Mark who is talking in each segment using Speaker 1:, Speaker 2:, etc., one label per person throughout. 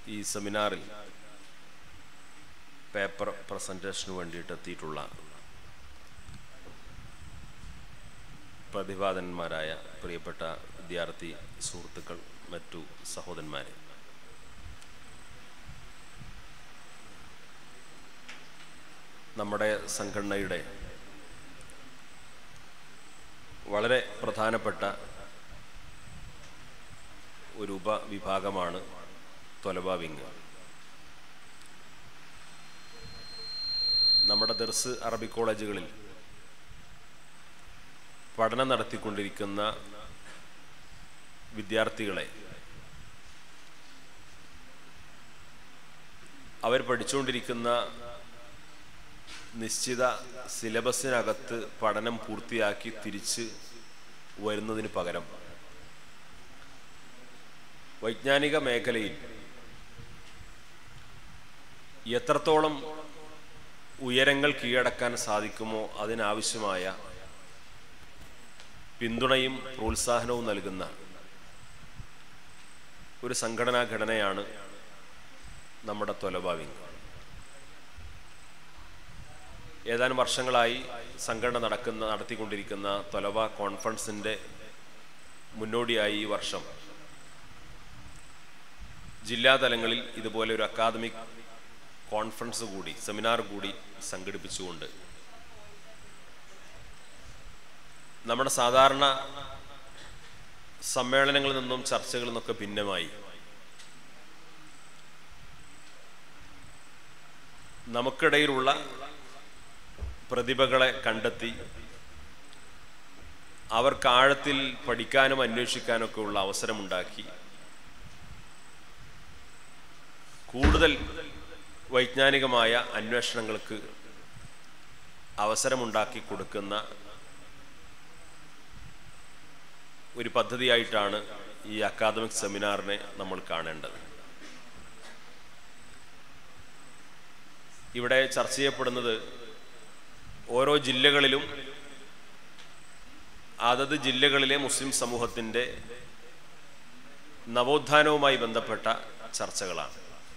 Speaker 1: ഈ സെമിനാറിൽ പേപ്പർ പ്രസൻറ്റേഷന് വേണ്ടിയിട്ട് എത്തിയിട്ടുള്ള പ്രതിപാദനന്മാരായ പ്രിയപ്പെട്ട വിദ്യാർത്ഥി സുഹൃത്തുക്കൾ മറ്റു സഹോദരന്മാരെ നമ്മുടെ സംഘടനയുടെ വളരെ പ്രധാനപ്പെട്ട ഒരു ഉപവിഭാഗമാണ് തൊലബ വിങ് നമ്മുടെ ദർസ് അറബി കോളേജുകളിൽ പഠനം നടത്തിക്കൊണ്ടിരിക്കുന്ന വിദ്യാർത്ഥികളെ അവർ പഠിച്ചുകൊണ്ടിരിക്കുന്ന നിശ്ചിത സിലബസിനകത്ത് പഠനം പൂർത്തിയാക്കി തിരിച്ച് വരുന്നതിന് പകരം വൈജ്ഞാനിക മേഖലയിൽ എത്രത്തോളം ഉയരങ്ങൾ കീഴടക്കാൻ സാധിക്കുമോ അതിനാവശ്യമായ പിന്തുണയും പ്രോത്സാഹനവും നൽകുന്ന ഒരു സംഘടനാ ഘടനയാണ് നമ്മുടെ തൊലബാവിങ് ഏതാനും വർഷങ്ങളായി സംഘടന നടക്കുന്ന നടത്തിക്കൊണ്ടിരിക്കുന്ന തൊലവ കോൺഫറൻസിൻ്റെ മുന്നോടിയായി ഈ വർഷം ജില്ലാതലങ്ങളിൽ ഇതുപോലെ ഒരു അക്കാദമിക് കോൺഫറൻസ് കൂടി സെമിനാർ കൂടി സംഘടിപ്പിച്ചുകൊണ്ട് നമ്മുടെ സാധാരണ സമ്മേളനങ്ങളിൽ നിന്നും ചർച്ചകളിൽ നിന്നൊക്കെ ഭിന്നമായി നമുക്കിടയിലുള്ള പ്രതിഭകളെ കണ്ടെത്തി അവർക്ക് ആഴത്തിൽ പഠിക്കാനും അന്വേഷിക്കാനൊക്കെ ഉള്ള അവസരമുണ്ടാക്കി കൂടുതൽ വൈജ്ഞാനികമായ അന്വേഷണങ്ങൾക്ക് അവസരമുണ്ടാക്കി കൊടുക്കുന്ന ഒരു പദ്ധതിയായിട്ടാണ് ഈ അക്കാദമിക് സെമിനാറിനെ നമ്മൾ കാണേണ്ടത് ഇവിടെ ചർച്ച ചെയ്യപ്പെടുന്നത് ഓരോ ജില്ലകളിലും അതത് ജില്ലകളിലെ മുസ്ലിം സമൂഹത്തിൻ്റെ നവോത്ഥാനവുമായി ബന്ധപ്പെട്ട ചർച്ചകളാണ്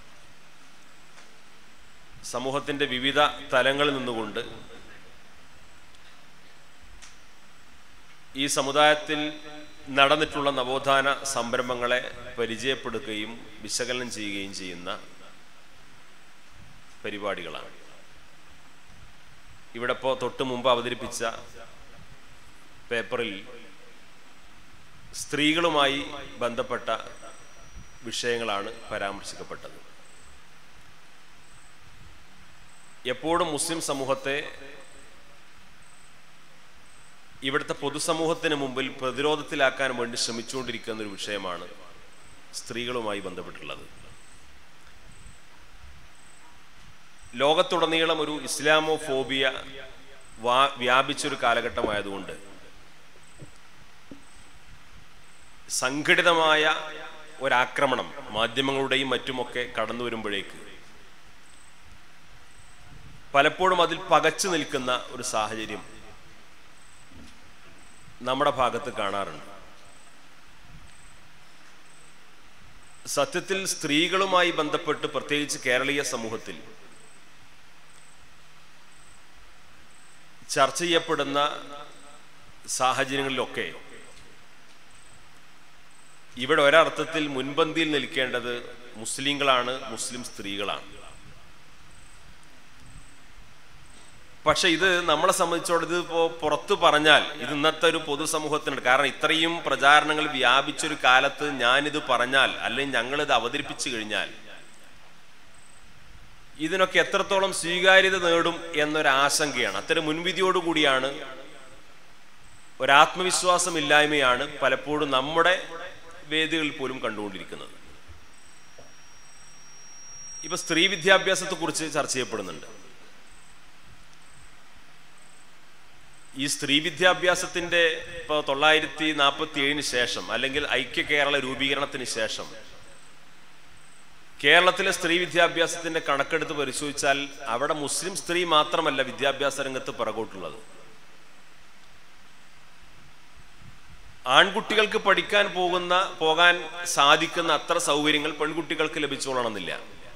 Speaker 1: സമൂഹത്തിൻ്റെ വിവിധ തലങ്ങളിൽ നിന്നുകൊണ്ട് ഈ സമുദായത്തിൽ നടന്നിട്ടുള്ള നവോത്ഥാന സംരംഭങ്ങളെ പരിചയപ്പെടുത്തുകയും വിശകലനം ചെയ്യുകയും ചെയ്യുന്ന പരിപാടികളാണ് ഇവിടെ ഇപ്പോൾ തൊട്ട് മുമ്പ് അവതരിപ്പിച്ച പേപ്പറിൽ സ്ത്രീകളുമായി ബന്ധപ്പെട്ട വിഷയങ്ങളാണ് പരാമർശിക്കപ്പെട്ടത് എപ്പോഴും മുസ്ലിം സമൂഹത്തെ ഇവിടുത്തെ പൊതുസമൂഹത്തിന് മുമ്പിൽ പ്രതിരോധത്തിലാക്കാൻ വേണ്ടി ശ്രമിച്ചുകൊണ്ടിരിക്കുന്ന ഒരു വിഷയമാണ് സ്ത്രീകളുമായി ബന്ധപ്പെട്ടുള്ളത് ലോകത്തുടനീളം ഒരു ഇസ്ലാമോ ഫോബിയ വാ വ്യാപിച്ചൊരു കാലഘട്ടമായതുകൊണ്ട് സംഘടിതമായ ഒരാക്രമണം മാധ്യമങ്ങളുടെയും മറ്റുമൊക്കെ കടന്നു വരുമ്പോഴേക്ക് പലപ്പോഴും അതിൽ പകച്ചു നിൽക്കുന്ന ഒരു സാഹചര്യം നമ്മുടെ ഭാഗത്ത് കാണാറുണ്ട് സത്യത്തിൽ സ്ത്രീകളുമായി ബന്ധപ്പെട്ട് പ്രത്യേകിച്ച് കേരളീയ സമൂഹത്തിൽ ചർച്ച ചെയ്യപ്പെടുന്ന സാഹചര്യങ്ങളിലൊക്കെ ഇവിടെ ഒരർത്ഥത്തിൽ മുൻപന്തിയിൽ നിൽക്കേണ്ടത് മുസ്ലിങ്ങളാണ് മുസ്ലിം സ്ത്രീകളാണ് പക്ഷെ ഇത് നമ്മളെ സംബന്ധിച്ചോളം ഇത് ഇപ്പോൾ പുറത്തു പറഞ്ഞാൽ ഇത് ഇന്നത്തെ ഒരു പൊതുസമൂഹത്തിനുണ്ട് കാരണം ഇത്രയും പ്രചാരണങ്ങൾ വ്യാപിച്ചൊരു കാലത്ത് ഞാനിത് പറഞ്ഞാൽ അല്ലെങ്കിൽ ഞങ്ങളിത് അവതരിപ്പിച്ചു കഴിഞ്ഞാൽ ഇതിനൊക്കെ എത്രത്തോളം സ്വീകാര്യത നേടും എന്നൊരു ആശങ്കയാണ് അത്തരം മുൻവിധിയോടുകൂടിയാണ് ഒരാത്മവിശ്വാസമില്ലായ്മയാണ് പലപ്പോഴും നമ്മുടെ വേദികളിൽ പോലും കണ്ടുകൊണ്ടിരിക്കുന്നത് ഇപ്പൊ സ്ത്രീ വിദ്യാഭ്യാസത്തെക്കുറിച്ച് ചർച്ച ചെയ്യപ്പെടുന്നുണ്ട് ഈ സ്ത്രീ വിദ്യാഭ്യാസത്തിന്റെ ഇപ്പോൾ തൊള്ളായിരത്തി നാൽപ്പത്തി ഏഴിന് ശേഷം അല്ലെങ്കിൽ ഐക്യ കേരള രൂപീകരണത്തിന് ശേഷം കേരളത്തിലെ സ്ത്രീ വിദ്യാഭ്യാസത്തിന്റെ കണക്കെടുത്ത് പരിശോധിച്ചാൽ അവിടെ മുസ്ലിം സ്ത്രീ മാത്രമല്ല വിദ്യാഭ്യാസ രംഗത്ത് പിറകോട്ടുള്ളത് ആൺകുട്ടികൾക്ക് പഠിക്കാൻ പോകുന്ന പോകാൻ സാധിക്കുന്ന അത്ര സൗകര്യങ്ങൾ പെൺകുട്ടികൾക്ക് ലഭിച്ചോളണമെന്നില്ല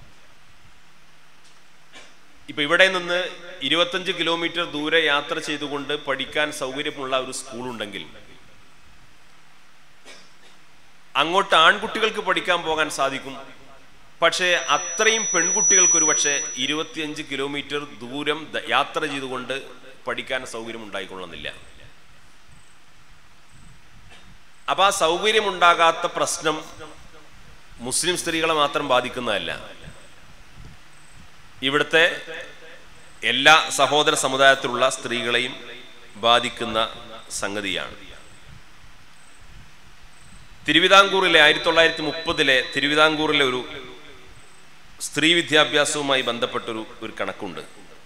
Speaker 1: ഇപ്പൊ ഇവിടെ നിന്ന് ഇരുപത്തഞ്ച് കിലോമീറ്റർ ദൂരെ യാത്ര ചെയ്തുകൊണ്ട് പഠിക്കാൻ സൗകര്യമുള്ള ഒരു സ്കൂൾ ഉണ്ടെങ്കിൽ അങ്ങോട്ട് ആൺകുട്ടികൾക്ക് പഠിക്കാൻ പോകാൻ സാധിക്കും പക്ഷേ അത്രയും പെൺകുട്ടികൾക്ക് ഒരു പക്ഷേ ഇരുപത്തിയഞ്ച് കിലോമീറ്റർ ദൂരം ദ- യാത്ര ചെയ്തുകൊണ്ട് പഠിക്കാൻ സൗകര്യം ഉണ്ടായിക്കൊള്ളുന്നില്ല അപ്പൊ ആ സൗകര്യം ഉണ്ടാകാത്ത പ്രശ്നം മുസ്ലിം സ്ത്രീകളെ മാത്രം ബാധിക്കുന്നതല്ല ഇവിടുത്തെ എല്ലാ സഹോദര സമുദായത്തിലുള്ള സ്ത്രീകളെയും ബാധിക്കുന്ന സംഗതിയാണ് തിരുവിതാംകൂറിലെ ആയിരത്തി തൊള്ളായിരത്തി മുപ്പതിലെ തിരുവിതാംകൂറിലെ ഒരു സ്ത്രീ വിദ്യാഭ്യാസവുമായി ബന്ധപ്പെട്ടൊരു ഒരു കണക്കുണ്ട്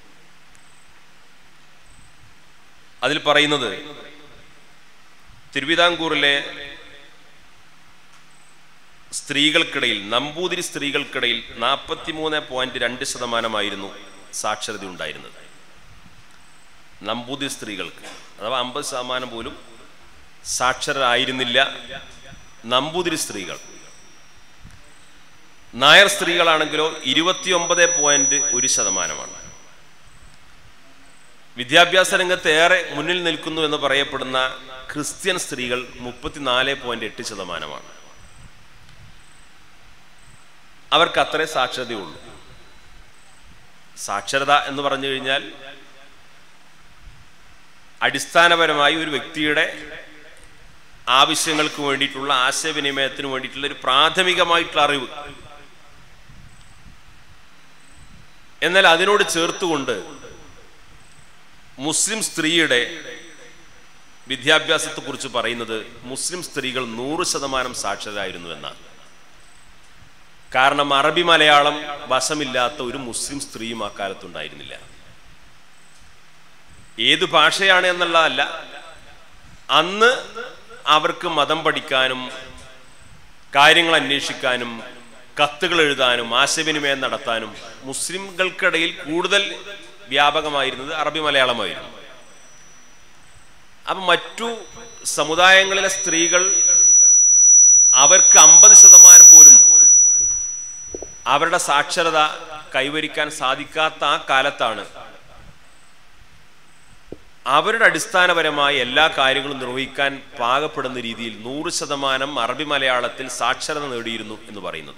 Speaker 1: അതിൽ പറയുന്നത് തിരുവിതാംകൂറിലെ സ്ത്രീകൾക്കിടയിൽ നമ്പൂതിരി സ്ത്രീകൾക്കിടയിൽ നാൽപ്പത്തിമൂന്ന് പോയിന്റ് രണ്ട് ശതമാനമായിരുന്നു സാക്ഷരത ഉണ്ടായിരുന്നത് നമ്പൂതിരി സ്ത്രീകൾക്ക് അഥവാ അമ്പത് ശതമാനം പോലും സാക്ഷരരായിരുന്നില്ല നമ്പൂതിരി സ്ത്രീകൾ നായർ സ്ത്രീകളാണെങ്കിലോ ഇരുപത്തിയൊമ്പത് പോയിന്റ് ഒരു ശതമാനമാണ് വിദ്യാഭ്യാസ രംഗത്ത് ഏറെ മുന്നിൽ നിൽക്കുന്നു എന്ന് പറയപ്പെടുന്ന ക്രിസ്ത്യൻ സ്ത്രീകൾ മുപ്പത്തിനാല് പോയിന്റ് എട്ട് ശതമാനമാണ് അവർക്ക് അത്രേ സാക്ഷരതയുള്ളൂ സാക്ഷരത എന്ന് പറഞ്ഞു കഴിഞ്ഞാൽ അടിസ്ഥാനപരമായി ഒരു വ്യക്തിയുടെ ആവശ്യങ്ങൾക്ക് വേണ്ടിയിട്ടുള്ള ആശയവിനിമയത്തിന് വേണ്ടിയിട്ടുള്ള ഒരു പ്രാഥമികമായിട്ടുള്ള അറിവ് എന്നാൽ അതിനോട് ചേർത്തുകൊണ്ട് മുസ്ലിം സ്ത്രീയുടെ വിദ്യാഭ്യാസത്തെക്കുറിച്ച് പറയുന്നത് മുസ്ലിം സ്ത്രീകൾ നൂറ് ശതമാനം സാക്ഷരരായിരുന്നു എന്നാണ് കാരണം അറബി മലയാളം വശമില്ലാത്ത ഒരു മുസ്ലിം സ്ത്രീയും ആ കാലത്തുണ്ടായിരുന്നില്ല ഏത് ഭാഷയാണ് എന്നുള്ളതല്ല അന്ന് അവർക്ക് മതം പഠിക്കാനും കാര്യങ്ങൾ അന്വേഷിക്കാനും കത്തുകൾ എഴുതാനും ആശയവിനിമയം നടത്താനും മുസ്ലിംകൾക്കിടയിൽ കൂടുതൽ വ്യാപകമായിരുന്നത് അറബി മലയാളമായിരുന്നു അപ്പൊ മറ്റു സമുദായങ്ങളിലെ സ്ത്രീകൾ അവർക്ക് അമ്പത് ശതമാനം പോലും അവരുടെ സാക്ഷരത കൈവരിക്കാൻ സാധിക്കാത്ത ആ കാലത്താണ് അവരുടെ അടിസ്ഥാനപരമായ എല്ലാ കാര്യങ്ങളും നിർവഹിക്കാൻ പാകപ്പെടുന്ന രീതിയിൽ നൂറ് ശതമാനം അറബി മലയാളത്തിൽ സാക്ഷരത നേടിയിരുന്നു എന്ന് പറയുന്നത്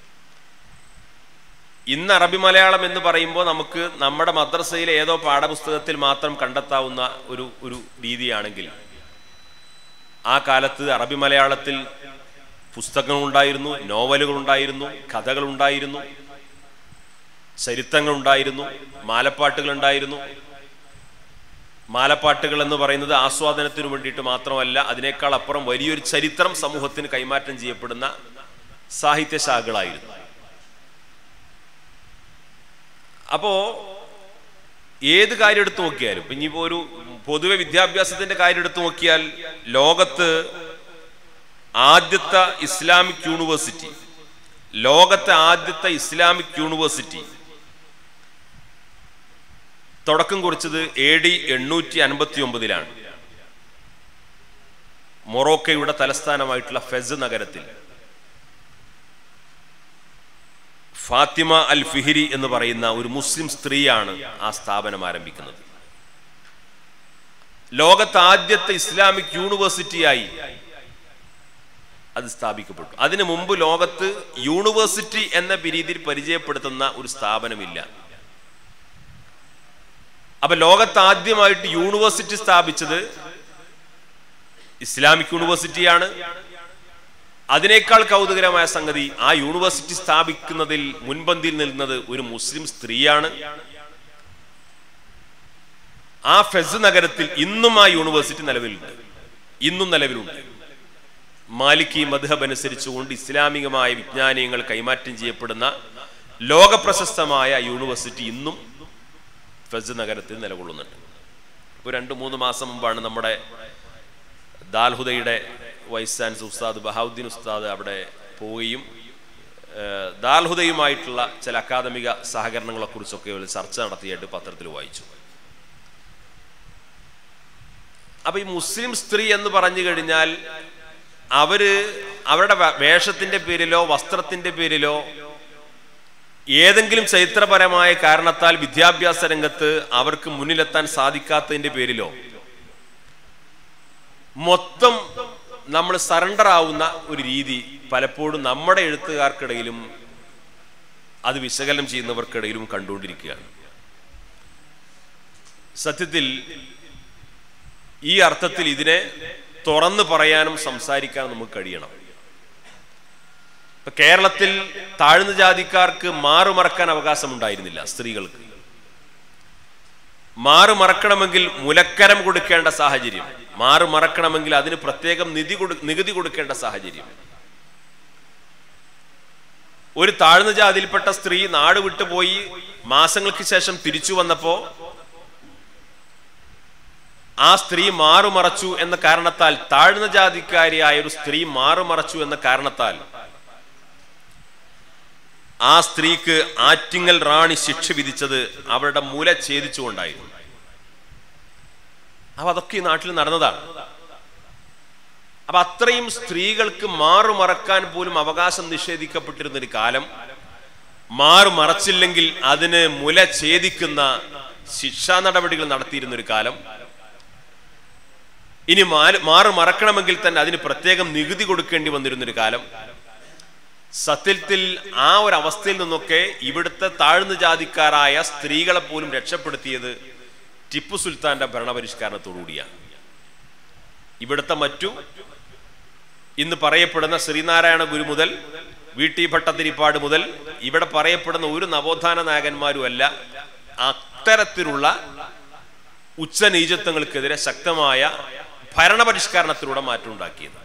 Speaker 1: ഇന്ന് അറബി മലയാളം എന്ന് പറയുമ്പോൾ നമുക്ക് നമ്മുടെ മദ്രസയിലെ ഏതോ പാഠപുസ്തകത്തിൽ മാത്രം കണ്ടെത്താവുന്ന ഒരു ഒരു രീതിയാണെങ്കിൽ ആ കാലത്ത് അറബി മലയാളത്തിൽ പുസ്തകങ്ങളുണ്ടായിരുന്നു നോവലുകളുണ്ടായിരുന്നു കഥകളുണ്ടായിരുന്നു ചരിത്രങ്ങളുണ്ടായിരുന്നു മാലപ്പാട്ടുകളുണ്ടായിരുന്നു മാലപ്പാട്ടുകൾ എന്ന് പറയുന്നത് ആസ്വാദനത്തിന് വേണ്ടിയിട്ട് മാത്രമല്ല അതിനേക്കാൾ അപ്പുറം വലിയൊരു ചരിത്രം സമൂഹത്തിന് കൈമാറ്റം ചെയ്യപ്പെടുന്ന സാഹിത്യശാഖകളായിരുന്നു അപ്പോ ഏത് കാര്യം എടുത്തു നോക്കിയാലും ഇനിയിപ്പോ ഒരു പൊതുവെ വിദ്യാഭ്യാസത്തിന്റെ കാര്യം എടുത്തു നോക്കിയാൽ ലോകത്ത് ആദ്യത്തെ ഇസ്ലാമിക് യൂണിവേഴ്സിറ്റി ലോകത്തെ ആദ്യത്തെ ഇസ്ലാമിക് യൂണിവേഴ്സിറ്റി തുടക്കം കുറിച്ചത് എ ഡി എണ്ണൂറ്റി അൻപത്തി ഒമ്പതിലാണ് മൊറോക്കയുടെ തലസ്ഥാനമായിട്ടുള്ള ഫെസ് നഗരത്തിൽ ഫാത്തിമ അൽ ഫിഹിരി എന്ന് പറയുന്ന ഒരു മുസ്ലിം സ്ത്രീയാണ് ആ സ്ഥാപനം ആരംഭിക്കുന്നത് ലോകത്തെ ആദ്യത്തെ ഇസ്ലാമിക് യൂണിവേഴ്സിറ്റിയായി അത് സ്ഥാപിക്കപ്പെട്ടു അതിനു മുമ്പ് ലോകത്ത് യൂണിവേഴ്സിറ്റി എന്ന രീതിയിൽ പരിചയപ്പെടുത്തുന്ന ഒരു സ്ഥാപനമില്ല അപ്പൊ ലോകത്ത് ആദ്യമായിട്ട് യൂണിവേഴ്സിറ്റി സ്ഥാപിച്ചത് ഇസ്ലാമിക് യൂണിവേഴ്സിറ്റിയാണ് അതിനേക്കാൾ കൗതുകരമായ സംഗതി ആ യൂണിവേഴ്സിറ്റി സ്ഥാപിക്കുന്നതിൽ മുൻപന്തിയിൽ നിൽക്കുന്നത് ഒരു മുസ്ലിം സ്ത്രീയാണ് ആ ഫെസ് നഗരത്തിൽ ഇന്നും ആ യൂണിവേഴ്സിറ്റി നിലവിലുണ്ട് ഇന്നും നിലവിലുണ്ട് മാലിക്കി മധുഹബ് അനുസരിച്ചുകൊണ്ട് ഇസ്ലാമികമായ വിജ്ഞാനീയങ്ങൾ കൈമാറ്റം ചെയ്യപ്പെടുന്ന ലോകപ്രശസ്തമായ യൂണിവേഴ്സിറ്റി ഇന്നും ഫെസ് നഗരത്തിൽ നിലകൊള്ളുന്നുണ്ട് ഇപ്പോൾ രണ്ട് മൂന്ന് മാസം മുമ്പാണ് നമ്മുടെ ദാൽഹുദയുടെ വൈസ് ചാൻസലർ ഉസ്താദ് ബഹാവുദ്ദീൻ ഉസ്താദ് അവിടെ പോവുകയും ഏഹ്, ദാൽഹുദയുമായിട്ടുള്ള ചില അക്കാദമിക സഹകരണങ്ങളെ കുറിച്ചൊക്കെ ഒരു ചർച്ച നടത്തിയായിട്ട് പത്രത്തിൽ വായിച്ചു അപ്പൊ ഈ മുസ്ലിം സ്ത്രീ എന്ന് പറഞ്ഞു കഴിഞ്ഞാൽ അവര് അവരുടെ വ- വേഷത്തിന്റെ പേരിലോ വസ്ത്രത്തിന്റെ പേരിലോ ഏതെങ്കിലും ചരിത്രപരമായ കാരണത്താൽ വിദ്യാഭ്യാസ രംഗത്ത് അവർക്ക് മുന്നിലെത്താൻ സാധിക്കാത്തതിന്റെ പേരിലോ മൊത്തം നമ്മൾ സറണ്ടർ ആവുന്ന ഒരു രീതി പലപ്പോഴും നമ്മുടെ എഴുത്തുകാർക്കിടയിലും അത് വിശകലനം ചെയ്യുന്നവർക്കിടയിലും കണ്ടുകൊണ്ടിരിക്കുകയാണ് സത്യത്തിൽ ഈ അർത്ഥത്തിൽ ഇതിനെ തുറന്നു പറയാനും സംസാരിക്കാനും നമുക്ക് കഴിയണം ഇപ്പൊ കേരളത്തിൽ താഴ്ന്ന ജാതിക്കാർക്ക് മാറുമറക്കാൻ അവകാശം ഉണ്ടായിരുന്നില്ല സ്ത്രീകൾക്ക് മാറുമറക്കണമെങ്കിൽ മുലക്കരം കൊടുക്കേണ്ട സാഹചര്യം മാറുമറക്കണമെങ്കിൽ അതിന് പ്രത്യേകം നിധി കൊടു നികുതി കൊടുക്കേണ്ട സാഹചര്യം ഒരു താഴ്ന്ന ജാതിയിൽപ്പെട്ട സ്ത്രീ നാട് വിട്ടുപോയി മാസങ്ങൾക്ക് ശേഷം തിരിച്ചു വന്നപ്പോ ആ സ്ത്രീ മാറുമറച്ചു എന്ന കാരണത്താൽ താഴ്ന്ന ജാതിക്കാരിയായ ഒരു സ്ത്രീ മാറുമറച്ചു എന്ന കാരണത്താൽ ആ സ്ത്രീക്ക് ആറ്റിങ്ങൽ റാണി ശിക്ഷ വിധിച്ചത് അവരുടെ മുല ഛേദിച്ചുകൊണ്ടായിരുന്നു അപ്പൊ അതൊക്കെ ഈ നാട്ടിൽ നടന്നതാണ് അപ്പൊ അത്രയും സ്ത്രീകൾക്ക് മാറുമറക്കാൻ പോലും അവകാശം നിഷേധിക്കപ്പെട്ടിരുന്ന ഒരു കാലം മാറുമറച്ചില്ലെങ്കിൽ അതിന് മുല ഛേദിക്കുന്ന ശിക്ഷാ നടപടികൾ നടത്തിയിരുന്ന ഒരു കാലം ഇനി മാറി മാറു മറക്കണമെങ്കിൽ തന്നെ അതിന് പ്രത്യേകം നികുതി കൊടുക്കേണ്ടി വന്നിരുന്നൊരു കാലം സത്യത്തിൽ ആ ഒരു അവസ്ഥയിൽ നിന്നൊക്കെ ഇവിടുത്തെ താഴ്ന്ന ജാതിക്കാരായ സ്ത്രീകളെ പോലും രക്ഷപ്പെടുത്തിയത് ടിപ്പു സുൽത്താന്റെ ഭരണപരിഷ്കരണത്തോടുകൂടിയാണ് ഇവിടുത്തെ മറ്റു ഇന്ന് പറയപ്പെടുന്ന ശ്രീനാരായണ ഗുരു മുതൽ വി ടി ഭട്ടതിരിപ്പാട് മുതൽ ഇവിടെ പറയപ്പെടുന്ന ഒരു നവോത്ഥാന നായകന്മാരുമല്ല അത്തരത്തിലുള്ള ഉച്ചനീചത്വങ്ങൾക്കെതിരെ ശക്തമായ ഭരണപരിഷ്കരണത്തിലൂടെ മാറ്റം ഉണ്ടാക്കിയത്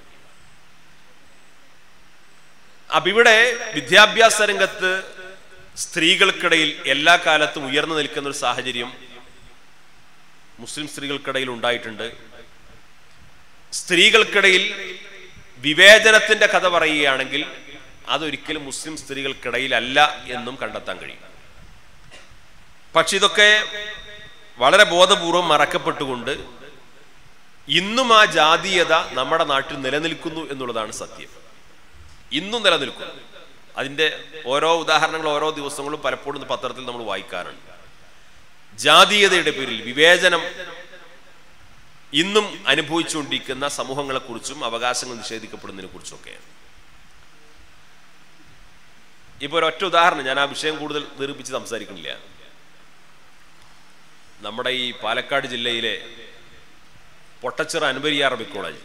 Speaker 1: അപ്പൊ ഇവിടെ വിദ്യാഭ്യാസ രംഗത്ത് സ്ത്രീകൾക്കിടയിൽ എല്ലാ കാലത്തും ഉയർന്നു നിൽക്കുന്ന ഒരു സാഹചര്യം മുസ്ലിം സ്ത്രീകൾക്കിടയിൽ ഉണ്ടായിട്ടുണ്ട് സ്ത്രീകൾക്കിടയിൽ വിവേചനത്തിന്റെ കഥ പറയുകയാണെങ്കിൽ അതൊരിക്കലും മുസ്ലിം സ്ത്രീകൾക്കിടയിലല്ല എന്നും കണ്ടെത്താൻ കഴിയും പക്ഷെ ഇതൊക്കെ വളരെ ബോധപൂർവം മറക്കപ്പെട്ടുകൊണ്ട് ഇന്നും ആ ജാതീയത നമ്മുടെ നാട്ടിൽ നിലനിൽക്കുന്നു എന്നുള്ളതാണ് സത്യം ഇന്നും നിലനിൽക്കുന്നു അതിന്റെ ഓരോ ഉദാഹരണങ്ങൾ ഓരോ ദിവസങ്ങളും പലപ്പോഴും പത്രത്തിൽ നമ്മൾ വായിക്കാറുണ്ട് ജാതീയതയുടെ പേരിൽ വിവേചനം ഇന്നും അനുഭവിച്ചുകൊണ്ടിരിക്കുന്ന സമൂഹങ്ങളെക്കുറിച്ചും അവകാശങ്ങൾ നിഷേധിക്കപ്പെടുന്നതിനെ കുറിച്ചൊക്കെയാണ് ഇപ്പൊ ഒരൊറ്റ ഉദാഹരണം ഞാൻ ആ വിഷയം കൂടുതൽ ദീർഘിപ്പിച്ച് സംസാരിക്കുന്നില്ല നമ്മുടെ ഈ പാലക്കാട് ജില്ലയിലെ പൊട്ടച്ചിറ അൻവരിയ അറബിക് കോളേജ്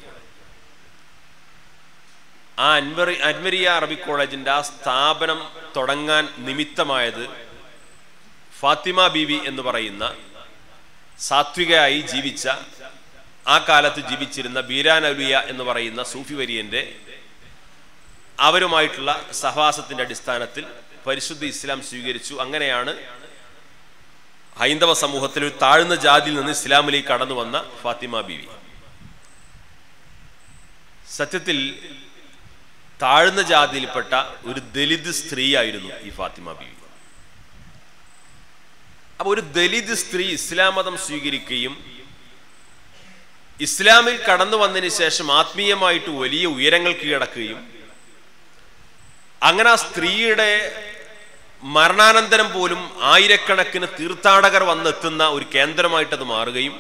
Speaker 1: ആ അൻവറി അൻവരിയ അറബിക് കോളേജിന്റെ ആ സ്ഥാപനം തുടങ്ങാൻ നിമിത്തമായത് ഫാത്തിമ ബീവി എന്ന് പറയുന്ന സാത്വികയായി ജീവിച്ച ആ കാലത്ത് ജീവിച്ചിരുന്ന ബീരാനൗലിയ എന്ന് പറയുന്ന സൂഫി വര്യന്റെ അവരുമായിട്ടുള്ള സഹവാസത്തിന്റെ അടിസ്ഥാനത്തിൽ പരിശുദ്ധ ഇസ്ലാം സ്വീകരിച്ചു അങ്ങനെയാണ് ഹൈന്ദവ സമൂഹത്തിൽ ഒരു താഴ്ന്ന ജാതിയിൽ നിന്ന് ഇസ്ലാമിലേക്ക് കടന്നു വന്ന ഫാത്തിമ ബീവി സത്യത്തിൽ താഴ്ന്ന ജാതിയിൽപ്പെട്ട ഒരു ദലിത് സ്ത്രീയായിരുന്നു ഈ ഫാത്തിമ ബീവി അപ്പൊ ഒരു ദലിത് സ്ത്രീ ഇസ്ലാം മതം സ്വീകരിക്കുകയും ഇസ്ലാമിൽ കടന്നു വന്നതിന് ശേഷം ആത്മീയമായിട്ട് വലിയ ഉയരങ്ങൾ കീഴടക്കുകയും അങ്ങനെ ആ സ്ത്രീയുടെ മരണാനന്തരം പോലും ആയിരക്കണക്കിന് തീർത്ഥാടകർ വന്നെത്തുന്ന ഒരു കേന്ദ്രമായിട്ട് അത് മാറുകയും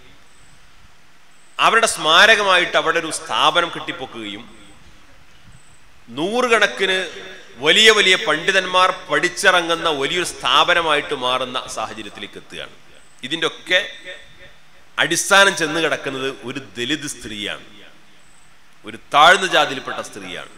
Speaker 1: അവരുടെ സ്മാരകമായിട്ട് അവിടെ ഒരു സ്ഥാപനം കെട്ടിപ്പൊക്കുകയും നൂറുകണക്കിന് വലിയ വലിയ പണ്ഡിതന്മാർ പഠിച്ചിറങ്ങുന്ന വലിയൊരു സ്ഥാപനമായിട്ട് മാറുന്ന സാഹചര്യത്തിലേക്ക് എത്തുകയാണ് ഇതിൻ്റെ ഒക്കെ അടിസ്ഥാനം ചെന്ന് കിടക്കുന്നത് ഒരു ദലിത് സ്ത്രീയാണ് ഒരു താഴ്ന്ന ജാതിയിൽപ്പെട്ട സ്ത്രീയാണ്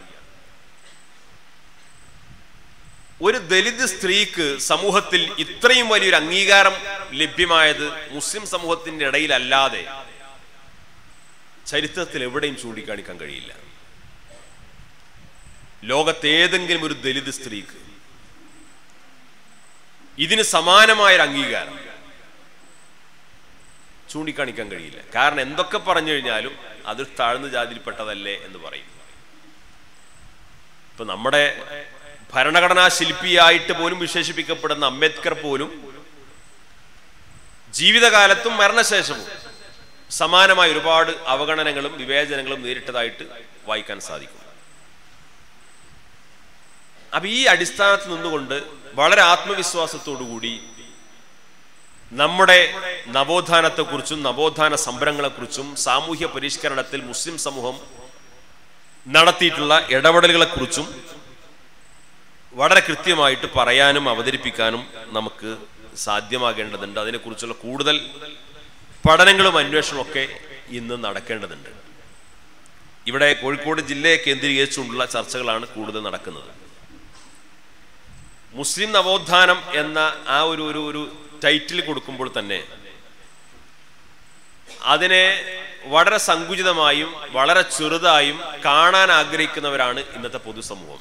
Speaker 1: ഒരു ദലിത് സ്ത്രീക്ക് സമൂഹത്തിൽ ഇത്രയും വലിയൊരു അംഗീകാരം ലഭ്യമായത് മുസ്ലിം സമൂഹത്തിന്റെ ഇടയിലല്ലാതെ ചരിത്രത്തിൽ എവിടെയും ചൂണ്ടിക്കാണിക്കാൻ കഴിയില്ല ലോകത്തേതെങ്കിലും ഒരു ദലിത് സ്ത്രീക്ക് ഇതിന് സമാനമായൊരു അംഗീകാരം ചൂണ്ടിക്കാണിക്കാൻ കഴിയില്ല കാരണം എന്തൊക്കെ പറഞ്ഞു കഴിഞ്ഞാലും അതൊരു താഴ്ന്ന ജാതിയിൽപ്പെട്ടതല്ലേ എന്ന് പറയും ഇപ്പൊ നമ്മുടെ ഭരണഘടനാ ശില്പിയായിട്ട് പോലും വിശേഷിപ്പിക്കപ്പെടുന്ന അംബേദ്കർ പോലും ജീവിതകാലത്തും മരണശേഷവും സമാനമായ ഒരുപാട് അവഗണനകളും വിവേചനങ്ങളും നേരിട്ടതായിട്ട് വായിക്കാൻ സാധിക്കും അപ്പൊ ഈ അടിസ്ഥാനത്തിൽ നിന്നുകൊണ്ട് വളരെ ആത്മവിശ്വാസത്തോടുകൂടി നമ്മുടെ നവോത്ഥാനത്തെക്കുറിച്ചും നവോത്ഥാന സംരംഭങ്ങളെക്കുറിച്ചും സാമൂഹ്യ പരിഷ്കരണത്തിൽ മുസ്ലിം സമൂഹം നടത്തിയിട്ടുള്ള ഇടപെടലുകളെക്കുറിച്ചും വളരെ കൃത്യമായിട്ട് പറയാനും അവതരിപ്പിക്കാനും നമുക്ക് സാധ്യമാകേണ്ടതുണ്ട് അതിനെക്കുറിച്ചുള്ള കൂടുതൽ പഠനങ്ങളും അന്വേഷണവും ഒക്കെ ഇന്ന് നടക്കേണ്ടതുണ്ട് ഇവിടെ കോഴിക്കോട് ജില്ലയെ കേന്ദ്രീകരിച്ചുകൊണ്ടുള്ള ചർച്ചകളാണ് കൂടുതൽ നടക്കുന്നത് മുസ്ലിം നവോത്ഥാനം എന്ന ആ ഒരു ഒരു ഒരു ടൈറ്റിൽ കൊടുക്കുമ്പോൾ തന്നെ അതിനെ വളരെ സങ്കുചിതമായും വളരെ ചെറുതായും കാണാൻ ആഗ്രഹിക്കുന്നവരാണ് ഇന്നത്തെ പൊതുസമൂഹം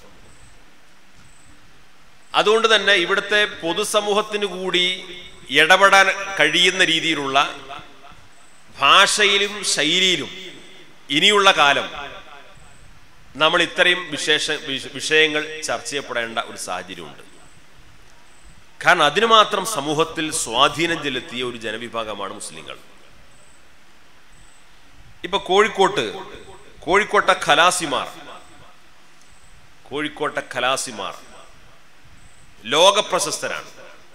Speaker 1: അതുകൊണ്ട് തന്നെ ഇവിടുത്തെ പൊതുസമൂഹത്തിന് കൂടി ഇടപെടാൻ കഴിയുന്ന രീതിയിലുള്ള ഭാഷയിലും ശൈലിയിലും ഇനിയുള്ള കാലം നമ്മൾ ഇത്രയും വിശേഷ വിഷ- വിഷയങ്ങൾ ചർച്ച ചെയ്യപ്പെടേണ്ട ഒരു സാഹചര്യമുണ്ട് കാരണം അതിന് മാത്രം സമൂഹത്തിൽ സ്വാധീനം ചെലുത്തിയ ഒരു ജനവിഭാഗമാണ് മുസ്ലിങ്ങൾ ഇപ്പൊ കോഴിക്കോട്ട് കോഴിക്കോട്ടെ ഖലാസിമാർ കോഴിക്കോട്ടെ ഖലാസിമാർ ലോകപ്രശസ്തരാണ്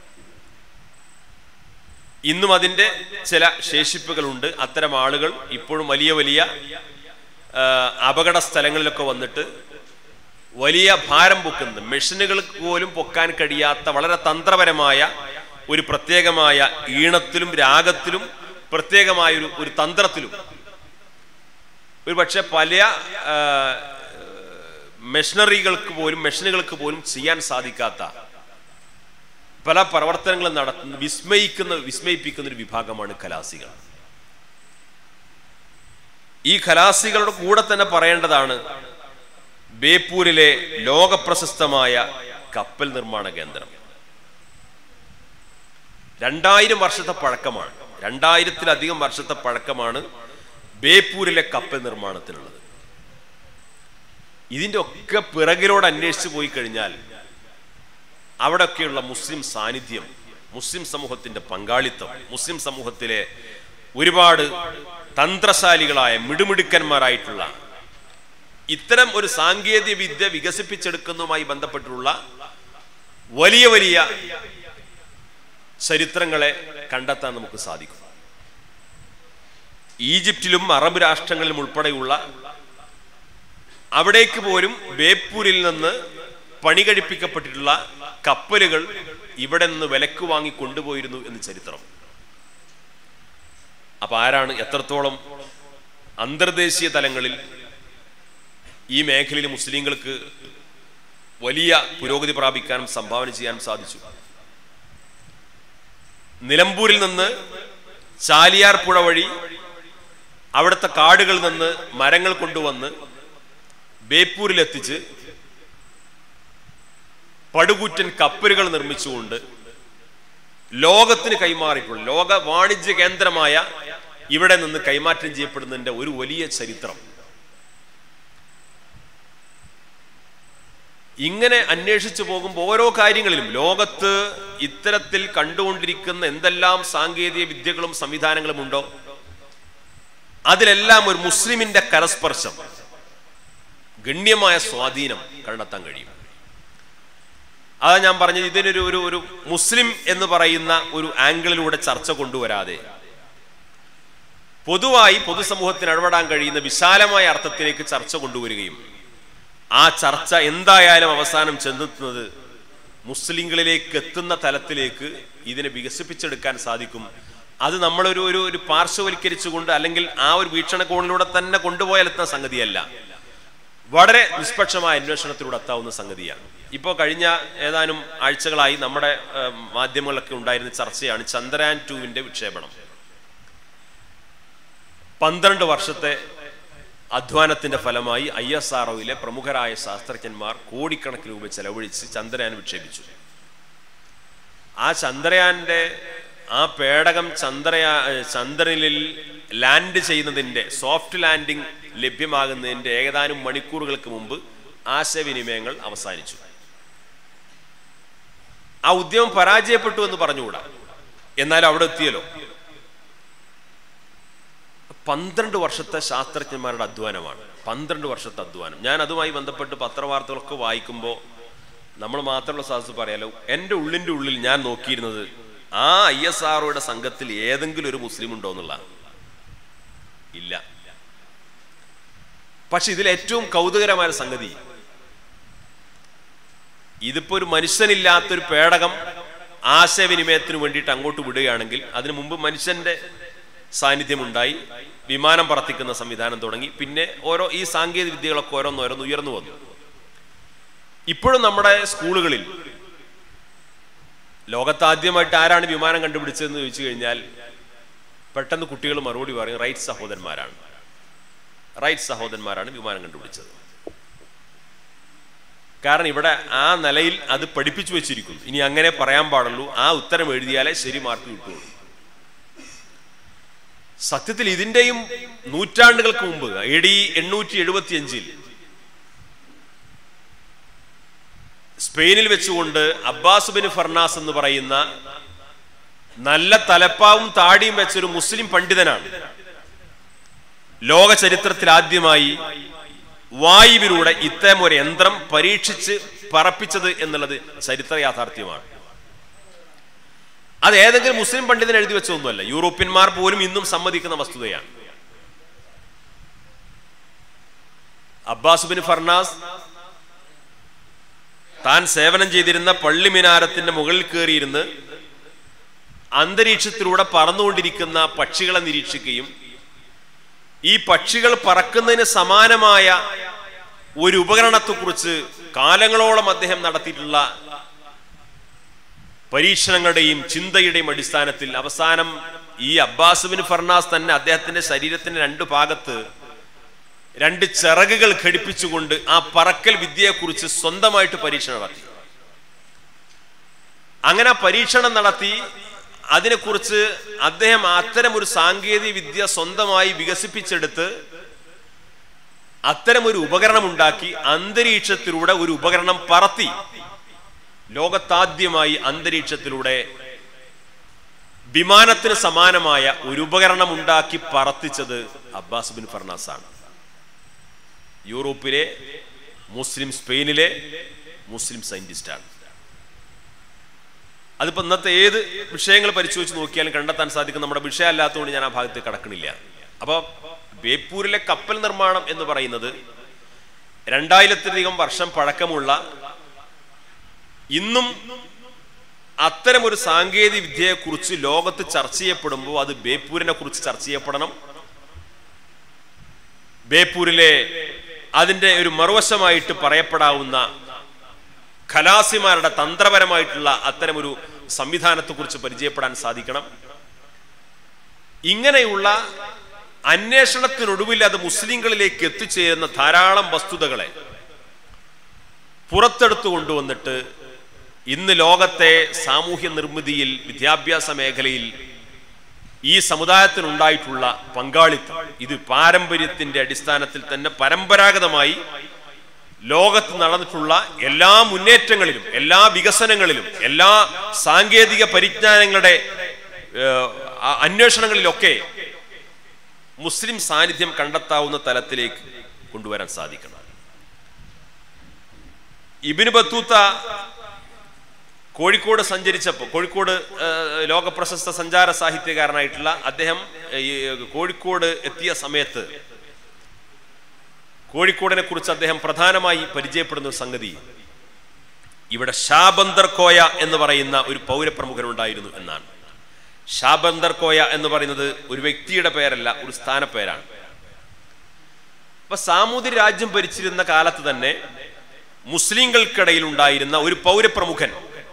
Speaker 1: ഇന്നും അതിൻ്റെ ചില ശേഷിപ്പുകളുണ്ട് അത്തരം ആളുകൾ ഇപ്പോഴും വലിയ വലിയ ആ, അപകട സ്ഥലങ്ങളിലൊക്കെ വന്നിട്ട് വലിയ ഭാരം പൊക്കുന്ന മെഷീനുകൾക്ക് പോലും പൊക്കാൻ കഴിയാത്ത വളരെ തന്ത്രപരമായ ഒരു പ്രത്യേകമായ ഈണത്തിലും രാഗത്തിലും പ്രത്യേകമായ ഒരു ഒരു തന്ത്രത്തിലും ഒരു പക്ഷെ പല ആ, മെഷീനറികൾക്ക് പോലും മെഷീനുകൾക്ക് പോലും ചെയ്യാൻ സാധിക്കാത്ത പല പ്രവർത്തനങ്ങളും നടത്തുന്ന വിസ്മയിക്കുന്ന വിസ്മയിപ്പിക്കുന്ന ഒരു വിഭാഗമാണ് കലാസികൾ ഈ കലാസികളുടെ കൂടെ തന്നെ പറയേണ്ടതാണ് ബേപ്പൂരിലെ ലോകപ്രശസ്തമായ കപ്പൽ നിർമ്മാണ കേന്ദ്രം രണ്ടായിരം വർഷത്തെ പഴക്കമാണ് രണ്ടായിരത്തിലധികം വർഷത്തെ പഴക്കമാണ് ബേപ്പൂരിലെ കപ്പൽ നിർമ്മാണത്തിനുള്ളത് ഇതിന്റെ ഒക്കെ പിറകിലോട് അന്വേഷിച്ചു പോയി കഴിഞ്ഞാൽ അവിടെയൊക്കെയുള്ള മുസ്ലിം സാന്നിധ്യം മുസ്ലിം സമൂഹത്തിന്റെ പങ്കാളിത്തം മുസ്ലിം സമൂഹത്തിലെ ഒരുപാട് തന്ത്രശാലികളായ മിടുമിടുക്കന്മാരായിട്ടുള്ള ഇത്തരം ഒരു സാങ്കേതിക വിദ്യ വികസിപ്പിച്ചെടുക്കുന്നതുമായി ബന്ധപ്പെട്ടുള്ള വലിയ വലിയ ചരിത്രങ്ങളെ കണ്ടെത്താൻ നമുക്ക് സാധിക്കും ഈജിപ്തിലും അറബ് രാഷ്ട്രങ്ങളിലും ഉൾപ്പെടെയുള്ള അവിടേക്ക് പോലും ബേപ്പൂരിൽ നിന്ന് പണി കഴിപ്പിക്കപ്പെട്ടിട്ടുള്ള കപ്പലുകൾ ഇവിടെ നിന്ന് വിലക്ക് വാങ്ങി കൊണ്ടുപോയിരുന്നു എന്ന് ചരിത്രം അപ്പൊ ആരാണ് എത്രത്തോളം അന്തർദേശീയ തലങ്ങളിൽ ഈ മേഖലയിൽ മുസ്ലിങ്ങൾക്ക് വലിയ പുരോഗതി പ്രാപിക്കാനും സംഭാവന ചെയ്യാനും സാധിച്ചു നിലമ്പൂരിൽ നിന്ന് ചാലിയാർ പുഴ വഴി അവിടുത്തെ കാടുകളിൽ നിന്ന് മരങ്ങൾ കൊണ്ടുവന്ന് ബേപ്പൂരിൽ എത്തിച്ച് പടുകൂറ്റൻ കപ്പലുകൾ നിർമ്മിച്ചുകൊണ്ട് ലോകത്തിന് കൈമാറിയിട്ടുള്ള ലോക വാണിജ്യ കേന്ദ്രമായ ഇവിടെ നിന്ന് കൈമാറ്റം ചെയ്യപ്പെടുന്നതിന്റെ ഒരു വലിയ ചരിത്രം ഇങ്ങനെ അന്വേഷിച്ചു പോകുമ്പോൾ ഓരോ കാര്യങ്ങളിലും ലോകത്ത് ഇത്തരത്തിൽ കണ്ടുകൊണ്ടിരിക്കുന്ന എന്തെല്ലാം സാങ്കേതിക വിദ്യകളും സംവിധാനങ്ങളും ഉണ്ടോ അതിലെല്ലാം ഒരു മുസ്ലിമിന്റെ കരസ്പർശം ഗണ്യമായ സ്വാധീനം കണ്ടെത്താൻ കഴിയും അതാ ഞാൻ പറഞ്ഞത് ഇതിനൊരു ഒരു ഒരു മുസ്ലിം എന്ന് പറയുന്ന ഒരു ആംഗിളിലൂടെ ചർച്ച കൊണ്ടുവരാതെ പൊതുവായി പൊതുസമൂഹത്തിന് ഇടപെടാൻ കഴിയുന്ന വിശാലമായ അർത്ഥത്തിലേക്ക് ചർച്ച കൊണ്ടുവരികയും ആ ചർച്ച എന്തായാലും അവസാനം ചെന്നെത്തുന്നത് മുസ്ലിങ്ങളിലേക്ക് എത്തുന്ന തലത്തിലേക്ക് ഇതിനെ വികസിപ്പിച്ചെടുക്കാൻ സാധിക്കും അത് നമ്മളൊരു ഒരു ഒരു പാർശ്വവൽക്കരിച്ചുകൊണ്ട് അല്ലെങ്കിൽ ആ ഒരു വീക്ഷണകോണിലൂടെ തന്നെ കൊണ്ടുപോയാൽ എത്തുന്ന സംഗതിയല്ല വളരെ നിഷ്പക്ഷമായ അന്വേഷണത്തിലൂടെ എത്താവുന്ന സംഗതിയാണ് ഇപ്പോൾ കഴിഞ്ഞ ഏതാനും ആഴ്ചകളായി നമ്മുടെ ഏഹ്, മാധ്യമങ്ങളിലൊക്കെ ഉണ്ടായിരുന്ന ചർച്ചയാണ് ചന്ദ്രയാൻ ടുവിന്റെ വിക്ഷേപണം പന്ത്രണ്ട് വർഷത്തെ അധ്വാനത്തിന്റെ ഫലമായി ഐ എസ് ആർ പ്രമുഖരായ ശാസ്ത്രജ്ഞന്മാർ കോടിക്കണക്കിന് രൂപ ചെലവഴിച്ച് ചന്ദ്രയാൻ വിക്ഷേപിച്ചു ആ ചന്ദ്രയാന്റെ ആ പേടകം ചന്ദ്രയാ ഏഹ് ചന്ദ്രനിൽ ലാൻഡ് ചെയ്യുന്നതിന്റെ സോഫ്റ്റ് ലാൻഡിംഗ് ലഭ്യമാകുന്നതിന്റെ ഏതാനും മണിക്കൂറുകൾക്ക് മുമ്പ് ആശയവിനിമയങ്ങൾ അവസാനിച്ചു ആ ഉദ്യമം പരാജയപ്പെട്ടു എന്ന് പറഞ്ഞുകൂടാ എന്നാൽ അവിടെ എത്തിയല്ലോ പന്ത്രണ്ട് വർഷത്തെ ശാസ്ത്രജ്ഞന്മാരുടെ അധ്വാനമാണ് പന്ത്രണ്ട് വർഷത്തെ അധ്വാനം ഞാൻ അതുമായി ബന്ധപ്പെട്ട് പത്രവാർത്തകളൊക്കെ വായിക്കുമ്പോൾ നമ്മൾ മാത്രമുള്ള സാഹസ് പറയാലോ എൻ്റെ ഉള്ളിൻ്റെ ഉള്ളിൽ ഞാൻ നോക്കിയിരുന്നത് ആ ഐ എസ് ആർഒയുടെ സംഘത്തിൽ ഏതെങ്കിലും ഒരു മുസ്ലിം ഉണ്ടോ എന്നുള്ള ഇല്ല പക്ഷെ ഇതിൽ ഏറ്റവും കൗതുകരമായ സംഗതി ഇതിപ്പോ ഒരു മനുഷ്യനില്ലാത്തൊരു പേടകം ആശയവിനിമയത്തിന് വേണ്ടിയിട്ട് അങ്ങോട്ട് വിടുകയാണെങ്കിൽ അതിനു മുമ്പ് മനുഷ്യന്റെ സാന്നിധ്യമുണ്ടായി വിമാനം പറത്തിക്കുന്ന സംവിധാനം തുടങ്ങി പിന്നെ ഓരോ ഈ സാങ്കേതിക വിദ്യകളൊക്കെ ഓരോന്നോരോന്ന് ഉയർന്നു വന്നു ഇപ്പോഴും നമ്മുടെ സ്കൂളുകളിൽ ലോകത്താദ്യമായിട്ട് ആരാണ് വിമാനം കണ്ടുപിടിച്ചതെന്ന് ചോദിച്ചു കഴിഞ്ഞാൽ പെട്ടെന്ന് കുട്ടികൾ മറുപടി പറയും റൈറ്റ് സഹോദരന്മാരാണ് റൈറ്റ് സഹോദരന്മാരാണ് വിമാനം കണ്ടുപിടിച്ചത് കാരണം ഇവിടെ ആ നിലയിൽ അത് പഠിപ്പിച്ചു വെച്ചിരിക്കുന്നു ഇനി അങ്ങനെ പറയാൻ പാടുള്ളൂ ആ ഉത്തരം എഴുതിയാലേ ശരി മാർക്ക് കിട്ടുള്ളൂ സത്യത്തിൽ ഇതിന്റെയും നൂറ്റാണ്ടുകൾക്ക് മുമ്പ് എ ഡി എണ്ണൂറ്റി എഴുപത്തി അഞ്ചിൽ സ്പെയിനിൽ വെച്ചുകൊണ്ട് അബ്ബാസ് ബിൻ ഫർണാസ് എന്ന് പറയുന്ന നല്ല തലപ്പാവും താടിയും വെച്ചൊരു മുസ്ലിം പണ്ഡിതനാണ് ലോക ചരിത്രത്തിൽ ആദ്യമായി വായുവിലൂടെ ഇത്തരം ഒരു യന്ത്രം പരീക്ഷിച്ച് പറപ്പിച്ചത് എന്നുള്ളത് ചരിത്ര യാഥാർത്ഥ്യമാണ് അത് ഏതെങ്കിലും മുസ്ലിം പണ്ഡിതൻ എഴുതി വെച്ചതൊന്നുമല്ല യൂറോപ്യന്മാർ പോലും ഇന്നും സമ്മതിക്കുന്ന വസ്തുതയാണ് അബ്ബാസ് ബിൻ ഫർണാസ് താൻ സേവനം ചെയ്തിരുന്ന പള്ളി മിനാരത്തിന്റെ മുകളിൽ കയറിയിരുന്ന് അന്തരീക്ഷത്തിലൂടെ പറന്നുകൊണ്ടിരിക്കുന്ന പക്ഷികളെ നിരീക്ഷിക്കുകയും ഈ പക്ഷികൾ പറക്കുന്നതിന് സമാനമായ ഒരു ഉപകരണത്തെക്കുറിച്ച് കാലങ്ങളോളം അദ്ദേഹം നടത്തിയിട്ടുള്ള പരീക്ഷണങ്ങളുടെയും ചിന്തയുടെയും അടിസ്ഥാനത്തിൽ അവസാനം ഈ അബ്ബാസ് ബിൻ ഫർണാസ് തന്നെ അദ്ദേഹത്തിന്റെ ശരീരത്തിന്റെ രണ്ട് ഭാഗത്ത് രണ്ട് ചിറകുകൾ ഘടിപ്പിച്ചുകൊണ്ട് ആ പറക്കൽ വിദ്യയെക്കുറിച്ച് സ്വന്തമായിട്ട് പരീക്ഷണം നടത്തി അങ്ങനെ ആ പരീക്ഷണം നടത്തി അതിനെക്കുറിച്ച് അദ്ദേഹം അത്തരം ഒരു സാങ്കേതിക വിദ്യ സ്വന്തമായി വികസിപ്പിച്ചെടുത്ത് അത്തരം ഒരു ഉപകരണം ഉണ്ടാക്കി അന്തരീക്ഷത്തിലൂടെ ഒരു ഉപകരണം പറത്തി ലോകത്താദ്യമായി അന്തരീക്ഷത്തിലൂടെ വിമാനത്തിന് സമാനമായ ഒരു ഉപകരണം ഉണ്ടാക്കി പറത്തിച്ചത് അബ്ബാസ് ബിൻ ഫർണാസ് ആണ് യൂറോപ്പിലെ മുസ്ലിം സ്പെയിനിലെ മുസ്ലിം സയന്റിസ്റ്റാണ് അതിപ്പോ ഇന്നത്തെ ഏത് വിഷയങ്ങൾ പരിശോധിച്ച് നോക്കിയാലും കണ്ടെത്താൻ സാധിക്കും നമ്മുടെ വിഷയമല്ലാത്തതുകൊണ്ട് ഞാൻ ആ ഭാഗത്ത് കടക്കണില്ല അപ്പൊ ബേപ്പൂരിലെ കപ്പൽ നിർമ്മാണം എന്ന് പറയുന്നത് രണ്ടായിരത്തിലധികം വർഷം പഴക്കമുള്ള ഇന്നും അത്തരം ഒരു സാങ്കേതിക വിദ്യയെ കുറിച്ച് ലോകത്ത് ചർച്ച ചെയ്യപ്പെടുമ്പോൾ അത് ബേപ്പൂരിനെ കുറിച്ച് ചർച്ച ചെയ്യപ്പെടണം ബേപ്പൂരിലെ അതിന്റെ ഒരു മറുവശമായിട്ട് പറയപ്പെടാവുന്ന ഖലാസിമാരുടെ തന്ത്രപരമായിട്ടുള്ള അത്തരമൊരു സംവിധാനത്തെക്കുറിച്ച് പരിചയപ്പെടാൻ സാധിക്കണം ഇങ്ങനെയുള്ള അന്വേഷണത്തിനൊടുവിൽ അത് മുസ്ലിങ്ങളിലേക്ക് എത്തിച്ചേരുന്ന ധാരാളം വസ്തുതകളെ പുറത്തെടുത്തു കൊണ്ടുവന്നിട്ട് ഇന്ന് ലോകത്തെ സാമൂഹ്യ നിർമ്മിതിയിൽ വിദ്യാഭ്യാസ മേഖലയിൽ ഈ സമുദായത്തിനുണ്ടായിട്ടുള്ള പങ്കാളിത്തം ഇത് പാരമ്പര്യത്തിന്റെ അടിസ്ഥാനത്തിൽ തന്നെ പരമ്പരാഗതമായി ലോകത്ത് നടന്നിട്ടുള്ള എല്ലാ മുന്നേറ്റങ്ങളിലും എല്ലാ വികസനങ്ങളിലും എല്ലാ സാങ്കേതിക പരിജ്ഞാനങ്ങളുടെ ഏഹ്, അ- അന്വേഷണങ്ങളിലൊക്കെ മുസ്ലിം സാന്നിധ്യം കണ്ടെത്താവുന്ന തലത്തിലേക്ക് കൊണ്ടുവരാൻ സാധിക്കണം ഇബിന് ബത്തൂത്ത കോഴിക്കോട് സഞ്ചരിച്ചപ്പോൾ കോഴിക്കോട് ഏഹ്, ലോകപ്രശസ്ത സഞ്ചാര സാഹിത്യകാരനായിട്ടുള്ള അദ്ദേഹം ഏഹ്, ഈ കോഴിക്കോട് എത്തിയ സമയത്ത് കോഴിക്കോടിനെ കുറിച്ച് അദ്ദേഹം പ്രധാനമായി പരിചയപ്പെടുന്ന ഒരു സംഗതി ഇവിടെ ഷാബന്ദർ കോയ എന്ന് പറയുന്ന ഒരു പൗരപ്രമുഖനുണ്ടായിരുന്നു എന്നാണ് ഷാബന്ദർ കോയ എന്ന് പറയുന്നത് ഒരു വ്യക്തിയുടെ പേരല്ല ഒരു സ്ഥാനപ്പേരാണ് അപ്പൊ സാമൂതിരി രാജ്യം ഭരിച്ചിരുന്ന കാലത്ത് തന്നെ മുസ്ലിങ്ങൾക്കിടയിൽ ഉണ്ടായിരുന്ന ഒരു പൗരപ്രമുഖൻ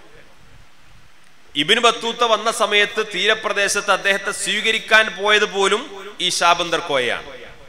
Speaker 1: ഇബിന് ബത്തൂത്ത വന്ന സമയത്ത് തീരപ്രദേശത്ത് അദ്ദേഹത്തെ സ്വീകരിക്കാൻ പോയത് പോലും ഈ ഷാബന്ദർ കോയയാണ്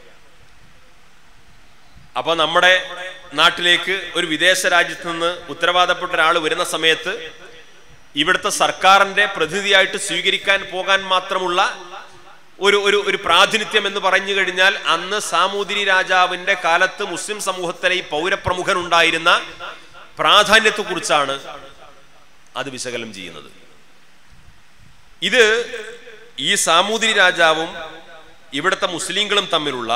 Speaker 1: അപ്പൊ നമ്മുടെ നാട്ടിലേക്ക് ഒരു വിദേശ രാജ്യത്ത് നിന്ന് ഉത്തരവാദപ്പെട്ട ഒരാൾ വരുന്ന സമയത്ത് ഇവിടുത്തെ സർക്കാരിന്റെ പ്രതിനിധിയായിട്ട് സ്വീകരിക്കാൻ പോകാൻ മാത്രമുള്ള ഒരു ഒരു ഒരു പ്രാതിനിധ്യം എന്ന് പറഞ്ഞു കഴിഞ്ഞാൽ അന്ന് സാമൂതിരി രാജാവിന്റെ കാലത്ത് മുസ്ലിം സമൂഹത്തിലെ ഈ പൗരപ്രമുഖൻ ഉണ്ടായിരുന്ന പ്രാധാന്യത്തെ കുറിച്ചാണ് അത് വിശകലനം ചെയ്യുന്നത് ഇത് ഈ സാമൂതിരി രാജാവും ഇവിടുത്തെ മുസ്ലിങ്ങളും തമ്മിലുള്ള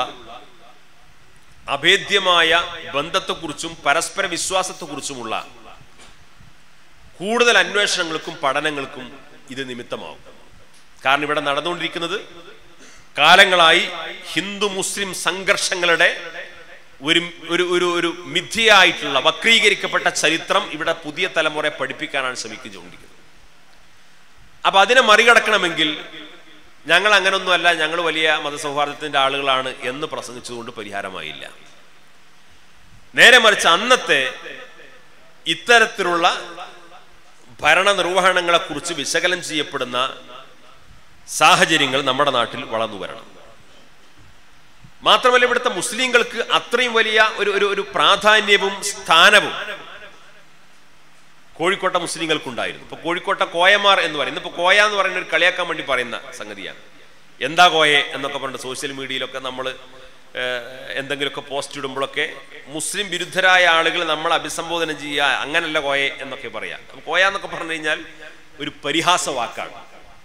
Speaker 1: അഭേദ്യമായ ബന്ധത്തെക്കുറിച്ചും പരസ്പര വിശ്വാസത്തെക്കുറിച്ചുമുള്ള കൂടുതൽ അന്വേഷണങ്ങൾക്കും പഠനങ്ങൾക്കും ഇത് നിമിത്തമാവും കാരണം ഇവിടെ നടന്നുകൊണ്ടിരിക്കുന്നത് കാലങ്ങളായി ഹിന്ദു മുസ്ലിം സംഘർഷങ്ങളുടെ ഒരു ഒരു ഒരു ഒരു മിഥ്യയായിട്ടുള്ള വക്രീകരിക്കപ്പെട്ട ചരിത്രം ഇവിടെ പുതിയ തലമുറയെ പഠിപ്പിക്കാനാണ് ശ്രമിച്ചുകൊണ്ടിരിക്കുന്നത് അപ്പൊ അതിനെ മറികടക്കണമെങ്കിൽ ഞങ്ങൾ അങ്ങനൊന്നുമല്ല ഞങ്ങൾ വലിയ മതസൗഹാർദ്ദത്തിന്റെ ആളുകളാണ് എന്ന് പ്രസംഗിച്ചുകൊണ്ട് പരിഹാരമായില്ല നേരെ മറിച്ച് അന്നത്തെ ഇത്തരത്തിലുള്ള ഭരണ നിർവഹണങ്ങളെ കുറിച്ച് വിശകലനം ചെയ്യപ്പെടുന്ന സാഹചര്യങ്ങൾ നമ്മുടെ നാട്ടിൽ വളർന്നു വരണം മാത്രമല്ല ഇവിടുത്തെ മുസ്ലിങ്ങൾക്ക് അത്രയും വലിയ ഒരു ഒരു ഒരു പ്രാധാന്യവും സ്ഥാനവും കോഴിക്കോട്ടെ മുസ്ലിങ്ങൾക്കുണ്ടായിരുന്നു ഇപ്പൊ കോഴിക്കോട്ടെ കോയമാർ എന്ന് പറയുന്നത് ഇപ്പൊ കോയ എന്ന് പറയുന്ന ഒരു കളിയാക്കാൻ വേണ്ടി പറയുന്ന സംഗതിയാണ് എന്താ കോയെ എന്നൊക്കെ പറഞ്ഞിട്ട് സോഷ്യൽ മീഡിയയിലൊക്കെ നമ്മൾ എന്തെങ്കിലുമൊക്കെ പോസ്റ്റ് ഇടുമ്പോഴൊക്കെ മുസ്ലിം വിരുദ്ധരായ ആളുകൾ നമ്മൾ അഭിസംബോധന ചെയ്യുക അങ്ങനല്ല കോയെ എന്നൊക്കെ പറയാം അപ്പൊ കോയ എന്നൊക്കെ പറഞ്ഞു കഴിഞ്ഞാൽ ഒരു പരിഹാസ വാക്കാണ്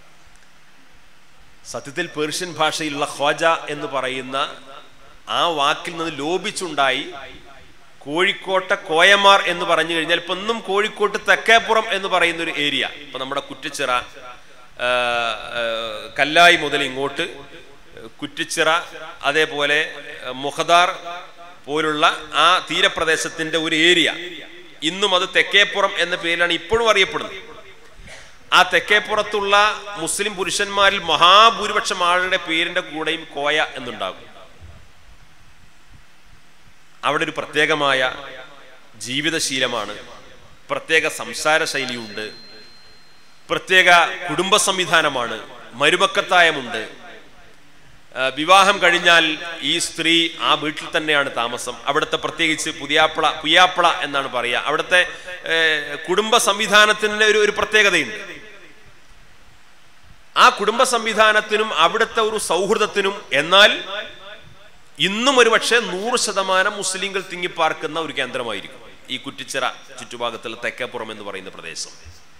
Speaker 1: സത്യത്തിൽ പേർഷ്യൻ ഭാഷയിലുള്ള ഖോജ എന്ന് പറയുന്ന ആ വാക്കിൽ നിന്ന് ലോപിച്ചുണ്ടായി കോഴിക്കോട്ടെ കോയമാർ എന്ന് പറഞ്ഞു കഴിഞ്ഞാൽ ഇപ്പൊ ഇന്നും കോഴിക്കോട്ട് തെക്കേപ്പുറം എന്ന് പറയുന്ന ഒരു ഏരിയ ഇപ്പൊ നമ്മുടെ കുറ്റിച്ചിറ ആ, ആ, കല്ലായി മുതൽ ഇങ്ങോട്ട് കുറ്റിച്ചിറ അതേപോലെ ആ, മുഖദാർ പോലുള്ള ആ തീരപ്രദേശത്തിന്റെ ഒരു ഏരിയ ഇന്നും അത് തെക്കേപ്പുറം എന്ന പേരിലാണ് ഇപ്പോഴും അറിയപ്പെടുന്നത് ആ തെക്കേപ്പുറത്തുള്ള മുസ്ലിം പുരുഷന്മാരിൽ മഹാഭൂരിപക്ഷം ആളുടെ പേരിന്റെ കൂടെയും കോയ എന്നുണ്ടാകും അവിടെ ഒരു പ്രത്യേകമായ ജീവിതശീലമാണ് പ്രത്യേക സംസാര ശൈലിയുണ്ട് പ്രത്യേക കുടുംബ സംവിധാനമാണ് മരുമക്കത്തായമുണ്ട് ആ, വിവാഹം കഴിഞ്ഞാൽ ഈ സ്ത്രീ ആ വീട്ടിൽ തന്നെയാണ് താമസം അവിടുത്തെ പ്രത്യേകിച്ച് പുതിയാപ്പിള പുയ്യാപ്പിള എന്നാണ് പറയുക അവിടുത്തെ ഏ, കുടുംബ സംവിധാനത്തിന് ഒരു ഒരു പ്രത്യേകതയുണ്ട് ആ കുടുംബ സംവിധാനത്തിനും അവിടുത്തെ ഒരു സൗഹൃദത്തിനും എന്നാൽ ഇന്നും ഒരു പക്ഷേ നൂറ് ശതമാനം മുസ്ലിങ്ങൾ തിങ്ങിപ്പാർക്കുന്ന ഒരു കേന്ദ്രമായിരിക്കും ഈ കുറ്റിച്ചിറ ചുറ്റുഭാഗത്തുള്ള തെക്കേപ്പുറം എന്ന് പറയുന്ന പ്രദേശം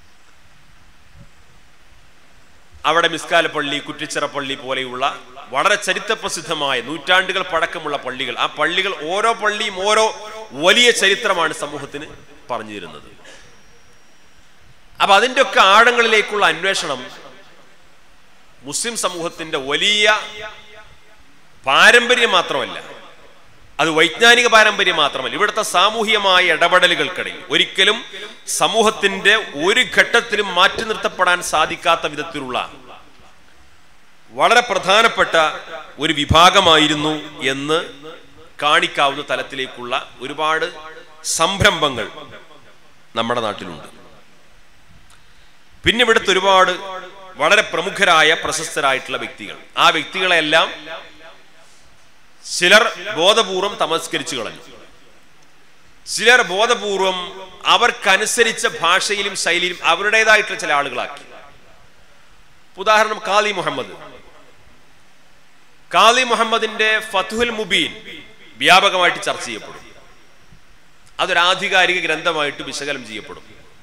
Speaker 1: അവിടെ മിസ്കാല പള്ളി കുറ്റിച്ചിറ പള്ളി പോലെയുള്ള വളരെ ചരിത്രപ്രസിദ്ധമായ നൂറ്റാണ്ടുകൾ പഴക്കമുള്ള പള്ളികൾ ആ പള്ളികൾ ഓരോ പള്ളിയും ഓരോ വലിയ ചരിത്രമാണ് സമൂഹത്തിന് പറഞ്ഞു തരുന്നത് അപ്പൊ അതിന്റെ ഒക്കെ ആഴങ്ങളിലേക്കുള്ള അന്വേഷണം മുസ്ലിം സമൂഹത്തിന്റെ വലിയ പാരമ്പര്യം മാത്രമല്ല അത് വൈജ്ഞാനിക പാരമ്പര്യം മാത്രമല്ല ഇവിടുത്തെ സാമൂഹികമായ ഇടപെടലുകൾക്കിടയിൽ ഒരിക്കലും സമൂഹത്തിന്റെ ഒരു ഘട്ടത്തിലും മാറ്റി നിർത്തപ്പെടാൻ സാധിക്കാത്ത വിധത്തിലുള്ള വളരെ പ്രധാനപ്പെട്ട ഒരു വിഭാഗമായിരുന്നു എന്ന് കാണിക്കാവുന്ന തലത്തിലേക്കുള്ള ഒരുപാട് സംരംഭങ്ങൾ നമ്മുടെ നാട്ടിലുണ്ട് പിന്നെ ഇവിടുത്തെ ഒരുപാട് വളരെ പ്രമുഖരായ പ്രശസ്തരായിട്ടുള്ള വ്യക്തികൾ ആ വ്യക്തികളെല്ലാം ചിലർ ബോധപൂർവം തമസ്കരിച്ചു കളഞ്ഞു ചിലർ ബോധപൂർവം അവർക്കനുസരിച്ച ഭാഷയിലും ശൈലിയിലും അവരുടേതായിട്ടുള്ള ചില ആളുകളാക്കി ഉദാഹരണം കാലി മുഹമ്മദ് കാലി മുഹമ്മദിന്റെ ഫതുൽ മുബീൻ വ്യാപകമായിട്ട് ചർച്ച ചെയ്യപ്പെടും അതൊരു ആധികാരിക ഗ്രന്ഥമായിട്ട് വിശകലനം ചെയ്യപ്പെടും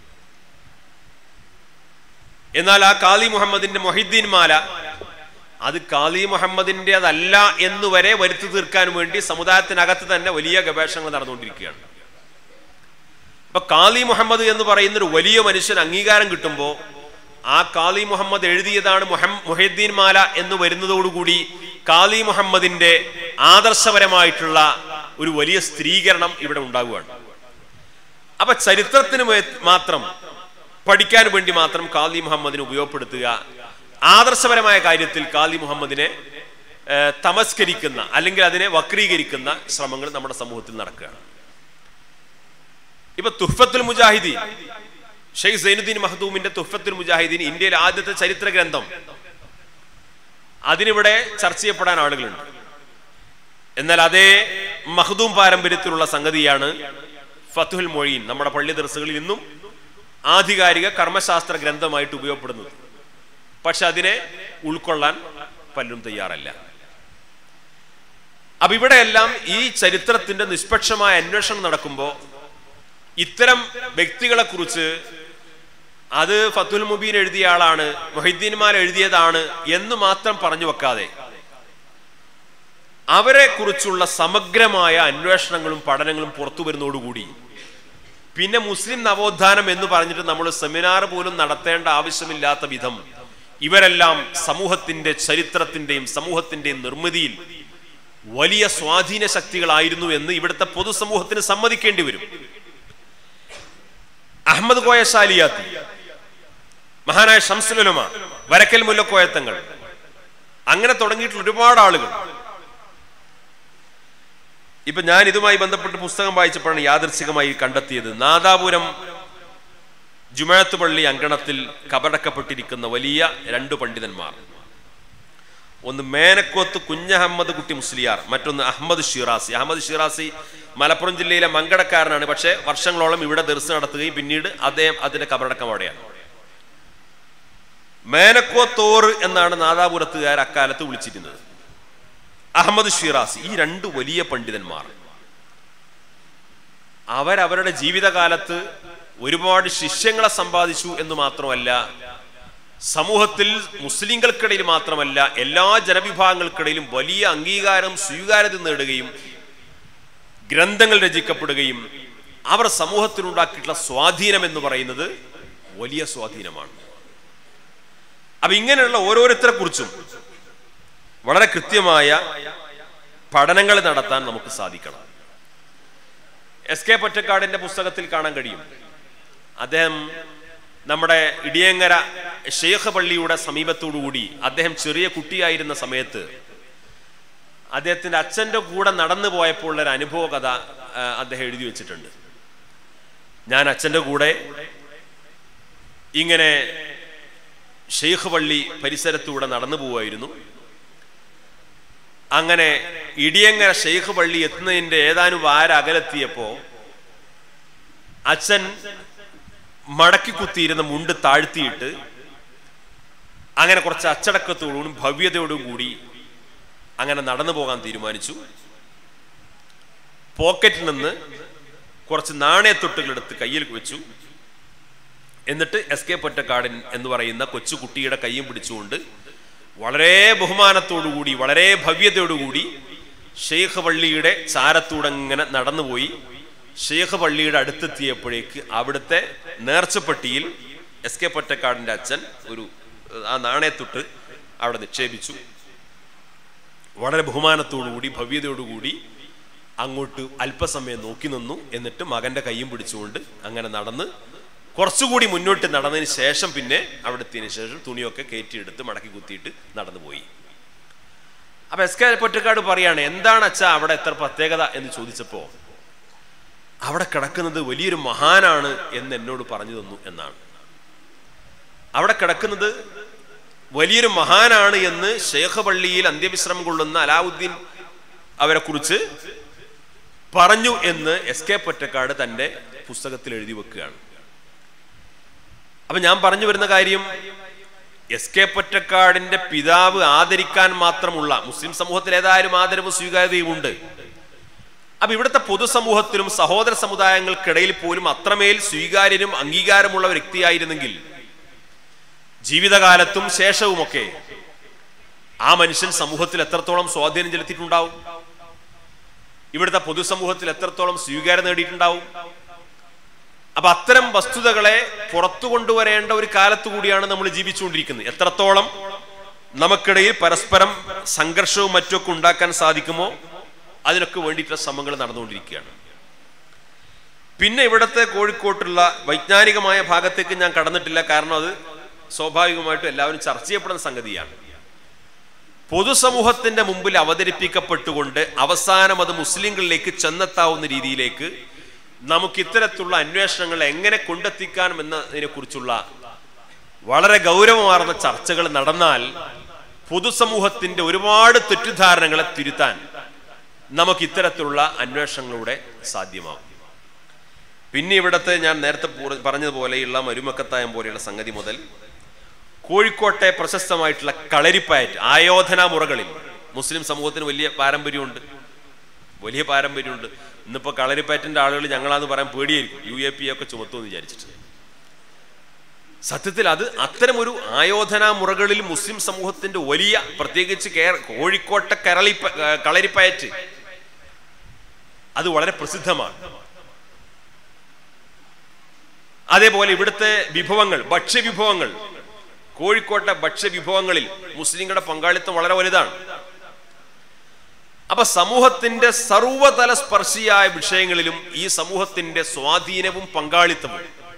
Speaker 1: എന്നാൽ ആ കാലി മുഹമ്മദിന്റെ മൊഹിദ്ദീൻ മാല അത് കാലി മുഹമ്മദിന്റെ അതല്ല എന്നുവരെ വരുത്തി തീർക്കാൻ വേണ്ടി സമുദായത്തിനകത്ത് തന്നെ വലിയ ഗവേഷണങ്ങൾ നടന്നുകൊണ്ടിരിക്കുകയാണ് അപ്പൊ കാലി മുഹമ്മദ് എന്ന് പറയുന്ന ഒരു വലിയ മനുഷ്യൻ അംഗീകാരം കിട്ടുമ്പോൾ ആ കാലി മുഹമ്മദ് എഴുതിയതാണ് മുഹം- മുഹദ്ദീൻ മാല എന്ന് വരുന്നതോടുകൂടി കാലി മുഹമ്മദിന്റെ ആദർശപരമായിട്ടുള്ള ഒരു വലിയ സ്ത്രീകരണം ഇവിടെ ഉണ്ടാവുകയാണ് അപ്പൊ ചരിത്രത്തിന് മേ- മാത്രം പഠിക്കാൻ വേണ്ടി മാത്രം കാലി മുഹമ്മദിനെ ഉപയോഗപ്പെടുത്തുക ആദർശപരമായ കാര്യത്തിൽ കാലി മുഹമ്മദിനെ ഏഹ്, തമസ്കരിക്കുന്ന അല്ലെങ്കിൽ അതിനെ വക്രീകരിക്കുന്ന ശ്രമങ്ങൾ നമ്മുടെ സമൂഹത്തിൽ നടക്കുകയാണ് ഇപ്പൊ തുഹഫത്തുൽ മുജാഹിദീൻ ഷെയ്ഖ് സൈനുദ്ദീൻ മഹദൂമിന്റെ തുഹഫത്തുൽ മുജാഹിദീൻ ഇന്ത്യയിലെ ആദ്യത്തെ ചരിത്ര ഗ്രന്ഥം അതിനിവിടെ ചർച്ച ചെയ്യപ്പെടാൻ ആളുകളുണ്ട് എന്നാൽ അതേ മഹദൂം പാരമ്പര്യത്തിലുള്ള സംഗതിയാണ് ഫത്തുൽ മൊഴീൻ നമ്മുടെ പള്ളി ദർസുകളിൽ ഇന്നും ആധികാരിക കർമ്മശാസ്ത്ര ഗ്രന്ഥമായിട്ട് ഉപയോഗപ്പെടുന്നത് പക്ഷെ അതിനെ ഉൾക്കൊള്ളാൻ പലരും തയ്യാറല്ല അപ്പൊ ഇവിടെയെല്ലാം ഈ ചരിത്രത്തിന്റെ നിഷ്പക്ഷമായ അന്വേഷണം നടക്കുമ്പോൾ ഇത്തരം വ്യക്തികളെ കുറിച്ച് അത് ഫത്തുൽ മുബീൻ എഴുതിയ ആളാണ് മൊഹിദ്ദീൻമാർ എഴുതിയതാണ് എന്ന് മാത്രം പറഞ്ഞു വെക്കാതെ അവരെ കുറിച്ചുള്ള സമഗ്രമായ അന്വേഷണങ്ങളും പഠനങ്ങളും പുറത്തു വരുന്നതോടുകൂടി പിന്നെ മുസ്ലിം നവോത്ഥാനം എന്ന് പറഞ്ഞിട്ട് നമ്മൾ സെമിനാർ പോലും നടത്തേണ്ട ആവശ്യമില്ലാത്ത വിധം ഇവരെല്ലാം സമൂഹത്തിന്റെ ചരിത്രത്തിന്റെയും സമൂഹത്തിന്റെയും നിർമ്മിതിയിൽ വലിയ സ്വാധീന ശക്തികളായിരുന്നു എന്ന് ഇവിടുത്തെ പൊതുസമൂഹത്തിന് സമ്മതിക്കേണ്ടി വരും അഹമ്മദ് കോയ ഷാലിയാത്തി മഹാനായ ഷംസുലുലമ വരക്കൽ മുല്ലക്കോയത്തങ്ങൾ അങ്ങനെ തുടങ്ങിയിട്ടുള്ള ഒരുപാട് ആളുകൾ ഇപ്പൊ ഞാൻ ഇതുമായി ബന്ധപ്പെട്ട് പുസ്തകം വായിച്ചപ്പോഴാണ് യാദൃച്ഛികമായി കണ്ടെത്തിയത് നാദാപുരം ജുമാഅത്ത് പള്ളി അങ്കണത്തിൽ കബറക്കപ്പെട്ടിരിക്കുന്ന വലിയ രണ്ട് പണ്ഡിതന്മാർ ഒന്ന് മേനക്കോത്ത് കുഞ്ഞഹമ്മദ് കുട്ടി മുസ്ലിയാർ മറ്റൊന്ന് അഹമ്മദ് ഷിറാസി അഹമ്മദ് ഷിറാസി മലപ്പുറം ജില്ലയിലെ മങ്കടക്കാരനാണ് പക്ഷേ വർഷങ്ങളോളം ഇവിടെ ദർസ് നടത്തുകയും പിന്നീട് അദ്ദേഹം അതിന്റെ കബറടക്കം അവിടെയാണ് മേനക്കോത്തോർ എന്നാണ് നാദാപുരത്തുകാർ അക്കാലത്ത് വിളിച്ചിരുന്നത് അഹമ്മദ് ഷിറാസി ഈ രണ്ട് വലിയ പണ്ഡിതന്മാർ അവരവരുടെ ജീവിതകാലത്ത് ഒരുപാട് ശിഷ്യങ്ങളെ സമ്പാദിച്ചു എന്ന് മാത്രമല്ല സമൂഹത്തിൽ മുസ്ലിങ്ങൾക്കിടയിൽ മാത്രമല്ല എല്ലാ ജനവിഭാഗങ്ങൾക്കിടയിലും വലിയ അംഗീകാരം സ്വീകാര്യത നേടുകയും ഗ്രന്ഥങ്ങൾ രചിക്കപ്പെടുകയും അവർ സമൂഹത്തിലുണ്ടാക്കിയിട്ടുള്ള സ്വാധീനം എന്ന് പറയുന്നത് വലിയ സ്വാധീനമാണ് അപ്പൊ ഇങ്ങനെയുള്ള ഓരോരുത്തരെ കുറിച്ചും വളരെ കൃത്യമായ പഠനങ്ങൾ നടത്താൻ നമുക്ക് സാധിക്കണം എസ് കെ പൊറ്റക്കാടിന്റെ പുസ്തകത്തിൽ കാണാൻ കഴിയും അദ്ദേഹം നമ്മുടെ ഇടിയങ്ങര ഷെയ്ഖ് പള്ളിയുടെ സമീപത്തോടുകൂടി അദ്ദേഹം ചെറിയ കുട്ടിയായിരുന്ന സമയത്ത് അദ്ദേഹത്തിന്റെ അച്ഛന്റെ കൂടെ നടന്നു പോയപ്പോൾ ഒരു അനുഭവ കഥ ആ, അദ്ദേഹം എഴുതി വെച്ചിട്ടുണ്ട് ഞാൻ അച്ഛന്റെ കൂടെ ഇങ്ങനെ ഷെയ്ഖ് പള്ളി പരിസരത്തൂടെ നടന്നു പോവായിരുന്നു അങ്ങനെ ഇടിയങ്ങര ഷെയ്ഖ് പള്ളി എത്തുന്നതിന്റെ ഏതാനും വാര അകലെത്തിയപ്പോ അച്ഛൻ മടക്കി കുത്തിയിരുന്ന മുണ്ട് താഴ്ത്തിയിട്ട് അങ്ങനെ കുറച്ച് അച്ചടക്കത്തോടും ഭവ്യതയോടും കൂടി അങ്ങനെ നടന്നു പോകാൻ തീരുമാനിച്ചു പോക്കറ്റിൽ നിന്ന് കുറച്ച് നാണയത്തൊട്ടുകൾ എടുത്ത് കയ്യിൽ വെച്ചു എന്നിട്ട് എസ് കെ പൊറ്റക്കാടൻ എന്ന് പറയുന്ന കൊച്ചു കുട്ടിയുടെ കയ്യും പിടിച്ചുകൊണ്ട് വളരെ ബഹുമാനത്തോടുകൂടി വളരെ ഭവ്യതയോടുകൂടി ഷെയ്ഖ് പള്ളിയുടെ ചാരത്തൂടെ ഇങ്ങനെ നടന്നുപോയി ഷെയ്ഖ് പള്ളിയുടെ അടുത്തെത്തിയപ്പോഴേക്ക് അവിടുത്തെ നേർച്ചപ്പെട്ടിയിൽ എസ് കെ പൊറ്റക്കാടിന്റെ അച്ഛൻ ഒരു ഏഹ്, ആ നാണയത്തൊട്ട് അവിടെ നിക്ഷേപിച്ചു വളരെ ബഹുമാനത്തോടുകൂടി ഭവ്യതയോടുകൂടി അങ്ങോട്ട് അല്പസമയം നോക്കി നിന്നു എന്നിട്ട് മകന്റെ കൈയും പിടിച്ചുകൊണ്ട് അങ്ങനെ നടന്ന് കുറച്ചുകൂടി മുന്നോട്ട് നടന്നതിന് ശേഷം പിന്നെ അവിടെ എത്തിയതിനു ശേഷം തുണിയൊക്കെ കയറ്റിയെടുത്ത് മടക്കി കുത്തിയിട്ട് നടന്നു പോയി അപ്പൊ എസ് കെ പൊറ്റക്കാട് പറയാണ് എന്താണ് അച്ഛാ അവിടെ എത്ര പ്രത്യേകത എന്ന് ചോദിച്ചപ്പോ അവിടെ കിടക്കുന്നത് വലിയൊരു മഹാനാണ് എന്ന് എന്നോട് പറഞ്ഞു തന്നു എന്നാണ് അവിടെ കിടക്കുന്നത് വലിയൊരു മഹാനാണ് എന്ന് ഷേഖ് പള്ളിയിൽ അന്ത്യവിശ്രമം കൊള്ളുന്ന അലാവുദ്ദീൻ അവരെ കുറിച്ച് പറഞ്ഞു എന്ന് എസ് കെ പൊറ്റക്കാട് തന്റെ പുസ്തകത്തിൽ എഴുതി വെക്കുകയാണ് അപ്പൊ ഞാൻ പറഞ്ഞു വരുന്ന കാര്യം എസ് കെ പൊറ്റക്കാടിന്റെ പിതാവ് ആദരിക്കാൻ മാത്രമുള്ള മുസ്ലിം സമൂഹത്തിൽ ഏതായാലും ആദരവ് സ്വീകാര്യതയും ഉണ്ട് അപ്പൊ ഇവിടുത്തെ പൊതുസമൂഹത്തിലും സഹോദര സമുദായങ്ങൾക്കിടയിൽ പോലും അത്രമേൽ സ്വീകാര്യനും അംഗീകാരമുള്ള വ്യക്തിയായിരുന്നെങ്കിൽ ജീവിതകാലത്തും ശേഷവുമൊക്കെ ആ മനുഷ്യൻ സമൂഹത്തിൽ എത്രത്തോളം സ്വാധീനം ചെലുത്തിയിട്ടുണ്ടാവും ഇവിടുത്തെ പൊതുസമൂഹത്തിൽ എത്രത്തോളം സ്വീകാര്യത നേടിയിട്ടുണ്ടാവും അപ്പൊ അത്തരം വസ്തുതകളെ പുറത്തു കൊണ്ടുവരേണ്ട ഒരു കാലത്ത് കൂടിയാണ് നമ്മൾ ജീവിച്ചുകൊണ്ടിരിക്കുന്നത് എത്രത്തോളം നമുക്കിടയിൽ പരസ്പരം സംഘർഷവും മറ്റുമൊക്കെ ഉണ്ടാക്കാൻ സാധിക്കുമോ അതിനൊക്കെ വേണ്ടിയിട്ടുള്ള ശ്രമങ്ങൾ നടന്നുകൊണ്ടിരിക്കുകയാണ് പിന്നെ ഇവിടുത്തെ കോഴിക്കോട്ടുള്ള വൈജ്ഞാനികമായ ഭാഗത്തേക്ക് ഞാൻ കടന്നിട്ടില്ല കാരണം അത് സ്വാഭാവികമായിട്ടും എല്ലാവരും ചർച്ച ചെയ്യപ്പെടുന്ന സംഗതിയാണ് പൊതുസമൂഹത്തിന്റെ മുമ്പിൽ അവതരിപ്പിക്കപ്പെട്ടുകൊണ്ട് അവസാനം അത് മുസ്ലിങ്ങളിലേക്ക് ചെന്നെത്താവുന്ന രീതിയിലേക്ക് നമുക്ക് ഇത്തരത്തിലുള്ള അന്വേഷണങ്ങൾ എങ്ങനെ കൊണ്ടെത്തിക്കാം എന്നതിനെ കുറിച്ചുള്ള വളരെ ഗൗരവമാർന്ന ചർച്ചകൾ നടന്നാൽ പൊതുസമൂഹത്തിന്റെ ഒരുപാട് തെറ്റിദ്ധാരണകളെ തിരുത്താൻ നമുക്ക് ഇത്തരത്തിലുള്ള അന്വേഷണങ്ങളിലൂടെ സാധ്യമാവും പിന്നെ ഇവിടത്തെ ഞാൻ നേരത്തെ പൂർ- പറഞ്ഞതുപോലെയുള്ള മരുമക്കത്തായം പോലെയുള്ള സംഗതി മുതൽ കോഴിക്കോട്ടെ പ്രശസ്തമായിട്ടുള്ള കളരിപ്പയറ്റ് ആയോധന മുറകളിൽ മുസ്ലിം സമൂഹത്തിന് വലിയ പാരമ്പര്യമുണ്ട് വലിയ പാരമ്പര്യമുണ്ട് ഇന്നിപ്പോ കളരിപ്പയറ്റിന്റെ ആളുകൾ ഞങ്ങളാന്ന് പറയാൻ പേടിയായിരിക്കും യു എ പി ഒക്കെ ചുമത്തുമെന്ന് വിചാരിച്ചിട്ട് സത്യത്തിൽ അത് അത്തരമൊരു ആയോധനാ മുറകളിൽ മുസ്ലിം സമൂഹത്തിന്റെ വലിയ പ്രത്യേകിച്ച് കേര- കോഴിക്കോട്ടെ കരളിപ്പ കളരിപ്പയറ്റ് അത് വളരെ പ്രസിദ്ധമാണ് അതേപോലെ ഇവിടുത്തെ വിഭവങ്ങൾ ഭക്ഷ്യവിഭവങ്ങൾ കോഴിക്കോട്ടെ ഭക്ഷ്യവിഭവങ്ങളിൽ മുസ്ലിങ്ങളുടെ പങ്കാളിത്തം വളരെ വലുതാണ് അപ്പൊ സമൂഹത്തിന്റെ സർവതല സ്പർശിയായ വിഷയങ്ങളിലും ഈ സമൂഹത്തിന്റെ സ്വാധീനവും പങ്കാളിത്തവും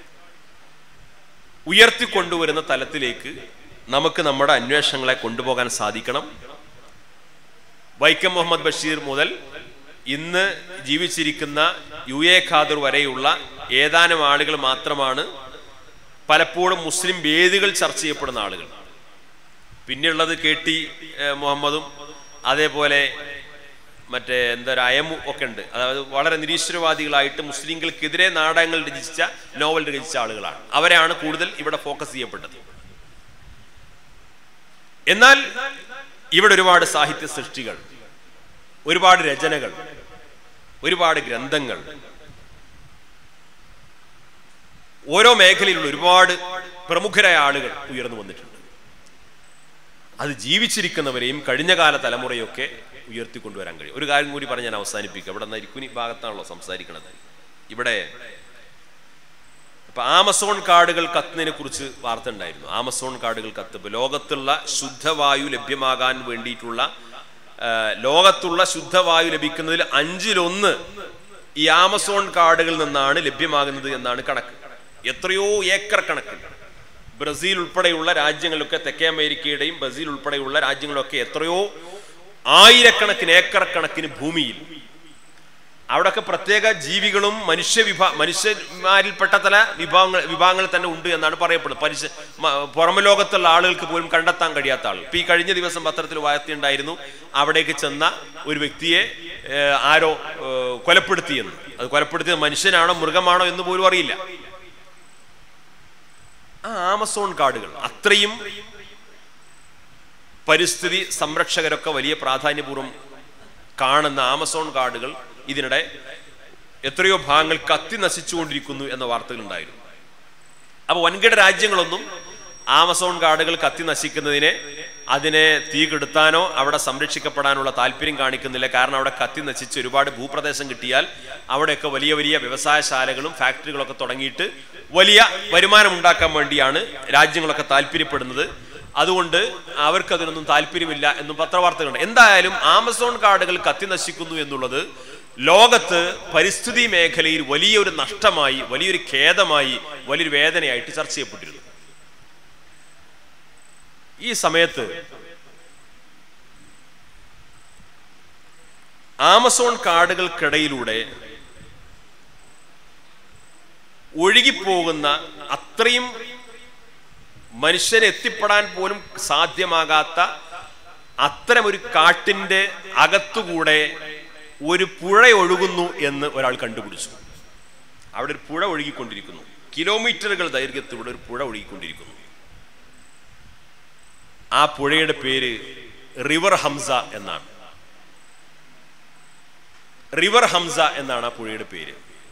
Speaker 1: ഉയർത്തിക്കൊണ്ടുവരുന്ന തലത്തിലേക്ക് നമുക്ക് നമ്മുടെ അന്വേഷണങ്ങളെ കൊണ്ടുപോകാൻ സാധിക്കണം വൈക്കം മുഹമ്മദ് ബഷീർ മുതൽ ഇന്ന് ജീവിച്ചിരിക്കുന്ന യു എ ഖാദർ വരെയുള്ള ഏതാനും ആളുകൾ മാത്രമാണ് പലപ്പോഴും മുസ്ലിം വേദികൾ ചർച്ച ചെയ്യപ്പെടുന്ന ആളുകൾ പിന്നെയുള്ളത് കെ ടി ഏഹ്, മുഹമ്മദും അതേപോലെ മറ്റേ എന്താ ഒരു അയമു ഒക്കെ ഉണ്ട് അതായത് വളരെ നിരീശ്വരവാദികളായിട്ട് മുസ്ലിങ്ങൾക്കെതിരെ നാടകങ്ങൾ രചിച്ച നോവൽ രചിച്ച ആളുകളാണ് അവരെയാണ് കൂടുതൽ ഇവിടെ ഫോക്കസ് ചെയ്യപ്പെട്ടത് എന്നാൽ ഇവിടെ ഒരുപാട് സാഹിത്യ സൃഷ്ടികൾ ഒരുപാട് രചനകൾ ഒരുപാട് ഗ്രന്ഥങ്ങൾ ഓരോ മേഖലയിലുള്ള ഒരുപാട് പ്രമുഖരായ ആളുകൾ ഉയർന്നു വന്നിട്ടുണ്ട് അത് ജീവിച്ചിരിക്കുന്നവരെയും കഴിഞ്ഞ കാല തലമുറയൊക്കെ ഉയർത്തിക്കൊണ്ടുവരാൻ കഴിയും ഒരു കാര്യം കൂടി പറഞ്ഞ് ഞാൻ അവസാനിപ്പിക്കുക ഇവിടെ നിന്ന് ഇരിക്കുനി ഭാഗത്താണല്ലോ സംസാരിക്കുന്നത് ഇവിടെ ഇപ്പൊ ആമസോൺ കാടുകൾ കത്തുന്നതിനെ കുറിച്ച് വാർത്ത ഉണ്ടായിരുന്നു ആമസോൺ കാടുകൾ കത്ത് ഇപ്പൊ ലോകത്തുള്ള ശുദ്ധവായു ലഭ്യമാകാൻ വേണ്ടിയിട്ടുള്ള ആ, ലോകത്തുള്ള ശുദ്ധവായു ലഭിക്കുന്നതിൽ അഞ്ചിലൊന്ന് ഈ ആമസോൺ കാടുകളിൽ നിന്നാണ് ലഭ്യമാകുന്നത് എന്നാണ് കണക്ക് എത്രയോ ഏക്കർ കണക്ക് ബ്രസീൽ ഉൾപ്പെടെയുള്ള രാജ്യങ്ങളിലൊക്കെ തെക്കേ അമേരിക്കയുടെയും ബ്രസീൽ ഉൾപ്പെടെയുള്ള രാജ്യങ്ങളിലൊക്കെ എത്രയോ ആയിരക്കണക്കിന് ഏക്കർ കണക്കിന് ഭൂമിയിൽ അവിടെയൊക്കെ പ്രത്യേക ജീവികളും മനുഷ്യ വിഭാ മനുഷ്യന്മാരിൽപ്പെട്ട തല വിഭാഗങ്ങൾ വിഭാഗങ്ങൾ തന്നെ ഉണ്ട് എന്നാണ് പറയപ്പെടുന്നത് പരിശ മ- പുറമെ ലോകത്തുള്ള ആളുകൾക്ക് പോലും കണ്ടെത്താൻ കഴിയാത്ത ആൾ ഇപ്പൊ ഈ കഴിഞ്ഞ ദിവസം പത്രത്തിൽ വാർത്തയുണ്ടായിരുന്നു അവിടേക്ക് ചെന്ന ഒരു വ്യക്തിയെ ഏഹ്, ആരോ ഏഹ്, കൊലപ്പെടുത്തിയെന്ന് അത് കൊലപ്പെടുത്തിയത് മനുഷ്യനാണോ മൃഗമാണോ എന്ന് പോലും അറിയില്ല ആ ആമസോൺ കാടുകൾ അത്രയും പരിസ്ഥിതി സംരക്ഷകരൊക്കെ വലിയ പ്രാധാന്യപൂർവ്വം കാണുന്ന ആമസോൺ കാടുകൾ ഇതിനിടെ എത്രയോ ഭാഗങ്ങൾ കത്തി നശിച്ചുകൊണ്ടിരിക്കുന്നു എന്ന വാർത്തകൾ ഉണ്ടായിരുന്നു അപ്പൊ വൻകിട രാജ്യങ്ങളൊന്നും ആമസോൺ കാടുകൾ കത്തി നശിക്കുന്നതിനെ അതിനെ തീ കെടുത്താനോ അവിടെ സംരക്ഷിക്കപ്പെടാനുള്ള താല്പര്യം കാണിക്കുന്നില്ല കാരണം അവിടെ കത്തി നശിച്ച് ഒരുപാട് ഭൂപ്രദേശം കിട്ടിയാൽ അവിടെയൊക്കെ വലിയ വലിയ വ്യവസായശാലകളും ഫാക്ടറികളൊക്കെ തുടങ്ങിയിട്ട് വലിയ വരുമാനം ഉണ്ടാക്കാൻ വേണ്ടിയാണ് രാജ്യങ്ങളൊക്കെ താല്പര്യപ്പെടുന്നത് അതുകൊണ്ട് അവർക്ക് അതിനൊന്നും താല്പര്യമില്ല എന്നും പത്രവാർത്തകളുണ്ട് എന്തായാലും ആമസോൺ കാടുകൾ കത്തി നശിക്കുന്നു എന്നുള്ളത് ലോകത്ത് പരിസ്ഥിതി മേഖലയിൽ വലിയൊരു നഷ്ടമായി വലിയൊരു ഖേദമായി വലിയൊരു വേദനയായിട്ട് ചർച്ച ചെയ്യപ്പെട്ടിരുന്നു ഈ സമയത്ത് ആമസോൺ കാടുകൾക്കിടയിലൂടെ ഒഴുകിപ്പോകുന്ന അത്രയും മനുഷ്യന് എത്തിപ്പെടാൻ പോലും സാധ്യമാകാത്ത അത്തരമൊരു കാട്ടിന്റെ അകത്തുകൂടെ ഒരു പുഴ ഒഴുകുന്നു എന്ന് ഒരാൾ കണ്ടുപിടിച്ചു അവിടെ ഒരു പുഴ ഒഴുകിക്കൊണ്ടിരിക്കുന്നു കിലോമീറ്ററുകൾ ദൈർഘ്യത്തിലൂടെ ഒരു പുഴ ഒഴുകിക്കൊണ്ടിരിക്കുന്നു ആ പുഴയുടെ പേര് റിവർ ഹംസ എന്നാണ് റിവർ ഹംസ എന്നാണ് ആ പുഴയുടെ പേര്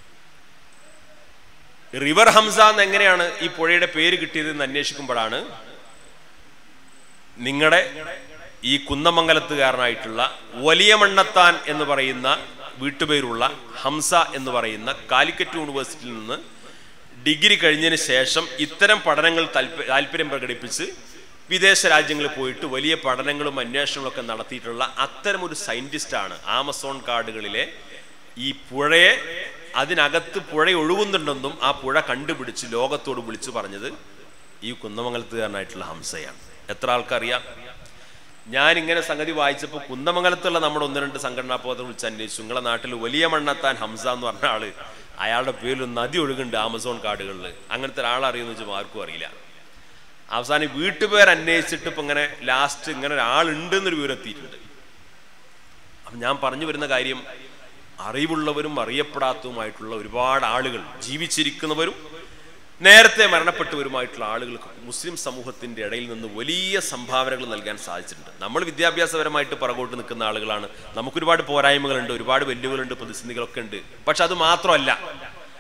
Speaker 1: റിവർ ഹംസ എന്ന് എങ്ങനെയാണ് ഈ പുഴയുടെ പേര് കിട്ടിയത് എന്ന് അന്വേഷിക്കുമ്പോഴാണ് നിങ്ങളുടെ ഈ കുന്നമംഗലത്തുകാരനായിട്ടുള്ള വലിയ മണ്ണത്താൻ എന്ന് പറയുന്ന വീട്ടുപേരുള്ള ഹംസ എന്ന് പറയുന്ന കാലിക്കറ്റ് യൂണിവേഴ്സിറ്റിയിൽ നിന്ന് ഡിഗ്രി കഴിഞ്ഞതിന് ശേഷം ഇത്തരം പഠനങ്ങൾ താല്പ- താല്പര്യം പ്രകടിപ്പിച്ച് വിദേശ രാജ്യങ്ങളിൽ പോയിട്ട് വലിയ പഠനങ്ങളും അന്വേഷണങ്ങളും ഒക്കെ നടത്തിയിട്ടുള്ള അത്തരം ഒരു സയന്റിസ്റ്റാണ് ആമസോൺ കാടുകളിലെ ഈ പുഴയെ അതിനകത്ത് പുഴ ഒഴുകുന്നുണ്ടെന്നും ആ പുഴ കണ്ടുപിടിച്ച് ലോകത്തോട് വിളിച്ചു പറഞ്ഞത് ഈ കുന്നമംഗലത്തുകാരനായിട്ടുള്ള ഹംസയാണ് എത്ര ആൾക്കറിയാം ഞാൻ ഇങ്ങനെ സംഗതി വായിച്ചപ്പോൾ കുന്നമംഗലത്തുള്ള നമ്മുടെ ഒന്ന് രണ്ട് സംഘടനാ പോകത്തെ വിളിച്ച് അന്വേഷിച്ചു നിങ്ങളെ നാട്ടിൽ വലിയ മണ്ണത്താൻ ഹംസ എന്ന് പറഞ്ഞ ആള് അയാളുടെ പേരിൽ ഒരു നദി ഒഴുകുന്നുണ്ട് ആമസോൺ കാടുകളിൽ അങ്ങനത്തെ ഒരാളറിയുമെന്ന് വെച്ചാൽ ആർക്കും അറിയില്ല അവസാനം വീട്ടുപേർ അന്വേഷിച്ചിട്ട് ഇപ്പൊ ഇങ്ങനെ ലാസ്റ്റ് ഇങ്ങനെ ഒരാളുണ്ട് എന്നൊരു വിവരം എത്തിയിട്ടുണ്ട് അപ്പൊ ഞാൻ പറഞ്ഞു വരുന്ന കാര്യം അറിവുള്ളവരും അറിയപ്പെടാത്തതുമായിട്ടുള്ള ഒരുപാട് ആളുകൾ ജീവിച്ചിരിക്കുന്നവരും നേരത്തെ മരണപ്പെട്ടവരുമായിട്ടുള്ള ആളുകൾക്ക് മുസ്ലിം സമൂഹത്തിന്റെ ഇടയിൽ നിന്ന് വലിയ സംഭാവനകൾ നൽകാൻ സാധിച്ചിട്ടുണ്ട് നമ്മൾ വിദ്യാഭ്യാസപരമായിട്ട് പുറകോട്ട് നിൽക്കുന്ന ആളുകളാണ് നമുക്ക് ഒരുപാട് പോരായ്മകളുണ്ട് ഒരുപാട് വെല്ലുവിളുണ്ട് പ്രതിസന്ധികളൊക്കെ ഉണ്ട് പക്ഷെ അത് മാത്രമല്ല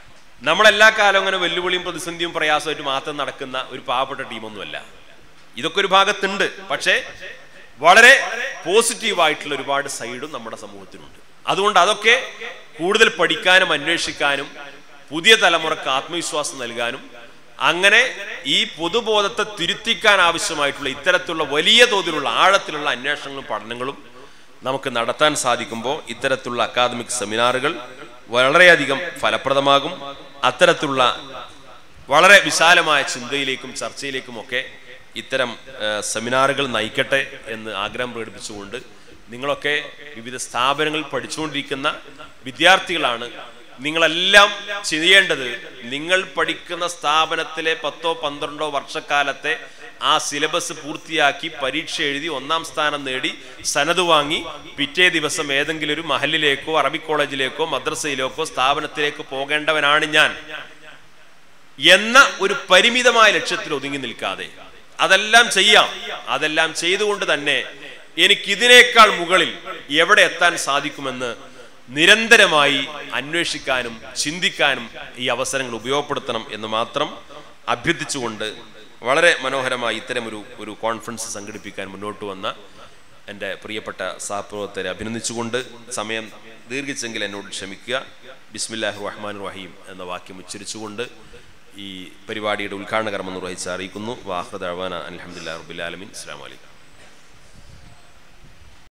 Speaker 1: നമ്മളെല്ലാ കാലം അങ്ങനെ വെല്ലുവിളിയും പ്രതിസന്ധിയും പ്രയാസമായിട്ട് മാത്രം നടക്കുന്ന ഒരു പാവപ്പെട്ട ടീമൊന്നുമല്ല ഇതൊക്കെ ഒരു ഭാഗത്തുണ്ട് പക്ഷേ വളരെ പോസിറ്റീവായിട്ടുള്ള ഒരുപാട് സൈഡും നമ്മുടെ സമൂഹത്തിനുണ്ട് അതുകൊണ്ട് അതൊക്കെ കൂടുതൽ പഠിക്കാനും അന്വേഷിക്കാനും പുതിയ തലമുറക്ക് ആത്മവിശ്വാസം നൽകാനും അങ്ങനെ ഈ പൊതുബോധത്തെ തിരുത്തിക്കാൻ ആവശ്യമായിട്ടുള്ള ഇത്തരത്തിലുള്ള വലിയ തോതിലുള്ള ആഴത്തിലുള്ള അന്വേഷണങ്ങളും പഠനങ്ങളും നമുക്ക് നടത്താൻ സാധിക്കുമ്പോൾ ഇത്തരത്തിലുള്ള അക്കാദമിക് സെമിനാറുകൾ വളരെയധികം ഫലപ്രദമാകും അത്തരത്തിലുള്ള വളരെ വിശാലമായ ചിന്തയിലേക്കും ചർച്ചയിലേക്കും ഒക്കെ ഇത്തരം ആ, സെമിനാറുകൾ നയിക്കട്ടെ എന്ന് ആഗ്രഹം പ്രകടിപ്പിച്ചുകൊണ്ട് നിങ്ങളൊക്കെ വിവിധ സ്ഥാപനങ്ങളിൽ പഠിച്ചുകൊണ്ടിരിക്കുന്ന വിദ്യാർത്ഥികളാണ് നിങ്ങളെല്ലാം ചെയ്യേണ്ടത് നിങ്ങൾ പഠിക്കുന്ന സ്ഥാപനത്തിലെ പത്തോ പന്ത്രണ്ടോ വർഷക്കാലത്തെ ആ സിലബസ് പൂർത്തിയാക്കി പരീക്ഷ എഴുതി ഒന്നാം സ്ഥാനം നേടി സനത് വാങ്ങി പിറ്റേ ദിവസം ഏതെങ്കിലും ഒരു മഹലിലേക്കോ അറബിക് കോളേജിലേക്കോ മദ്രസയിലേക്കോ സ്ഥാപനത്തിലേക്ക് പോകേണ്ടവനാണ് ഞാൻ എന്ന ഒരു പരിമിതമായ ലക്ഷ്യത്തിൽ ഒതുങ്ങി നിൽക്കാതെ അതെല്ലാം ചെയ്യാം അതെല്ലാം ചെയ്തുകൊണ്ട് തന്നെ എനിക്കിതിനേക്കാൾ മുകളിൽ എവിടെ എത്താൻ സാധിക്കുമെന്ന് നിരന്തരമായി അന്വേഷിക്കാനും ചിന്തിക്കാനും ഈ അവസരങ്ങൾ ഉപയോഗപ്പെടുത്തണം എന്ന് മാത്രം അഭ്യർത്ഥിച്ചുകൊണ്ട് വളരെ മനോഹരമായി ഇത്തരമൊരു ഒരു കോൺഫറൻസ് സംഘടിപ്പിക്കാൻ മുന്നോട്ട് വന്ന എൻ്റെ പ്രിയപ്പെട്ട സഹപ്രവർത്തകരെ അഭിനന്ദിച്ചുകൊണ്ട് സമയം ദീർഘിച്ചെങ്കിൽ എന്നോട് ക്ഷമിക്കുക ബിസ്മില്ലാഹി റഹ്മാൻ റഹീം എന്ന വാക്യം ഉച്ചരിച്ചുകൊണ്ട് ഈ പരിപാടിയുടെ ഉദ്ഘാടന കർമ്മം നിർവഹിച്ച് അറിയിക്കുന്നു വാഹൃദ് അഹ്വാന അലഹമുല്ലാ റബുലാലമിൻ അസ്സാം വലൈക്കും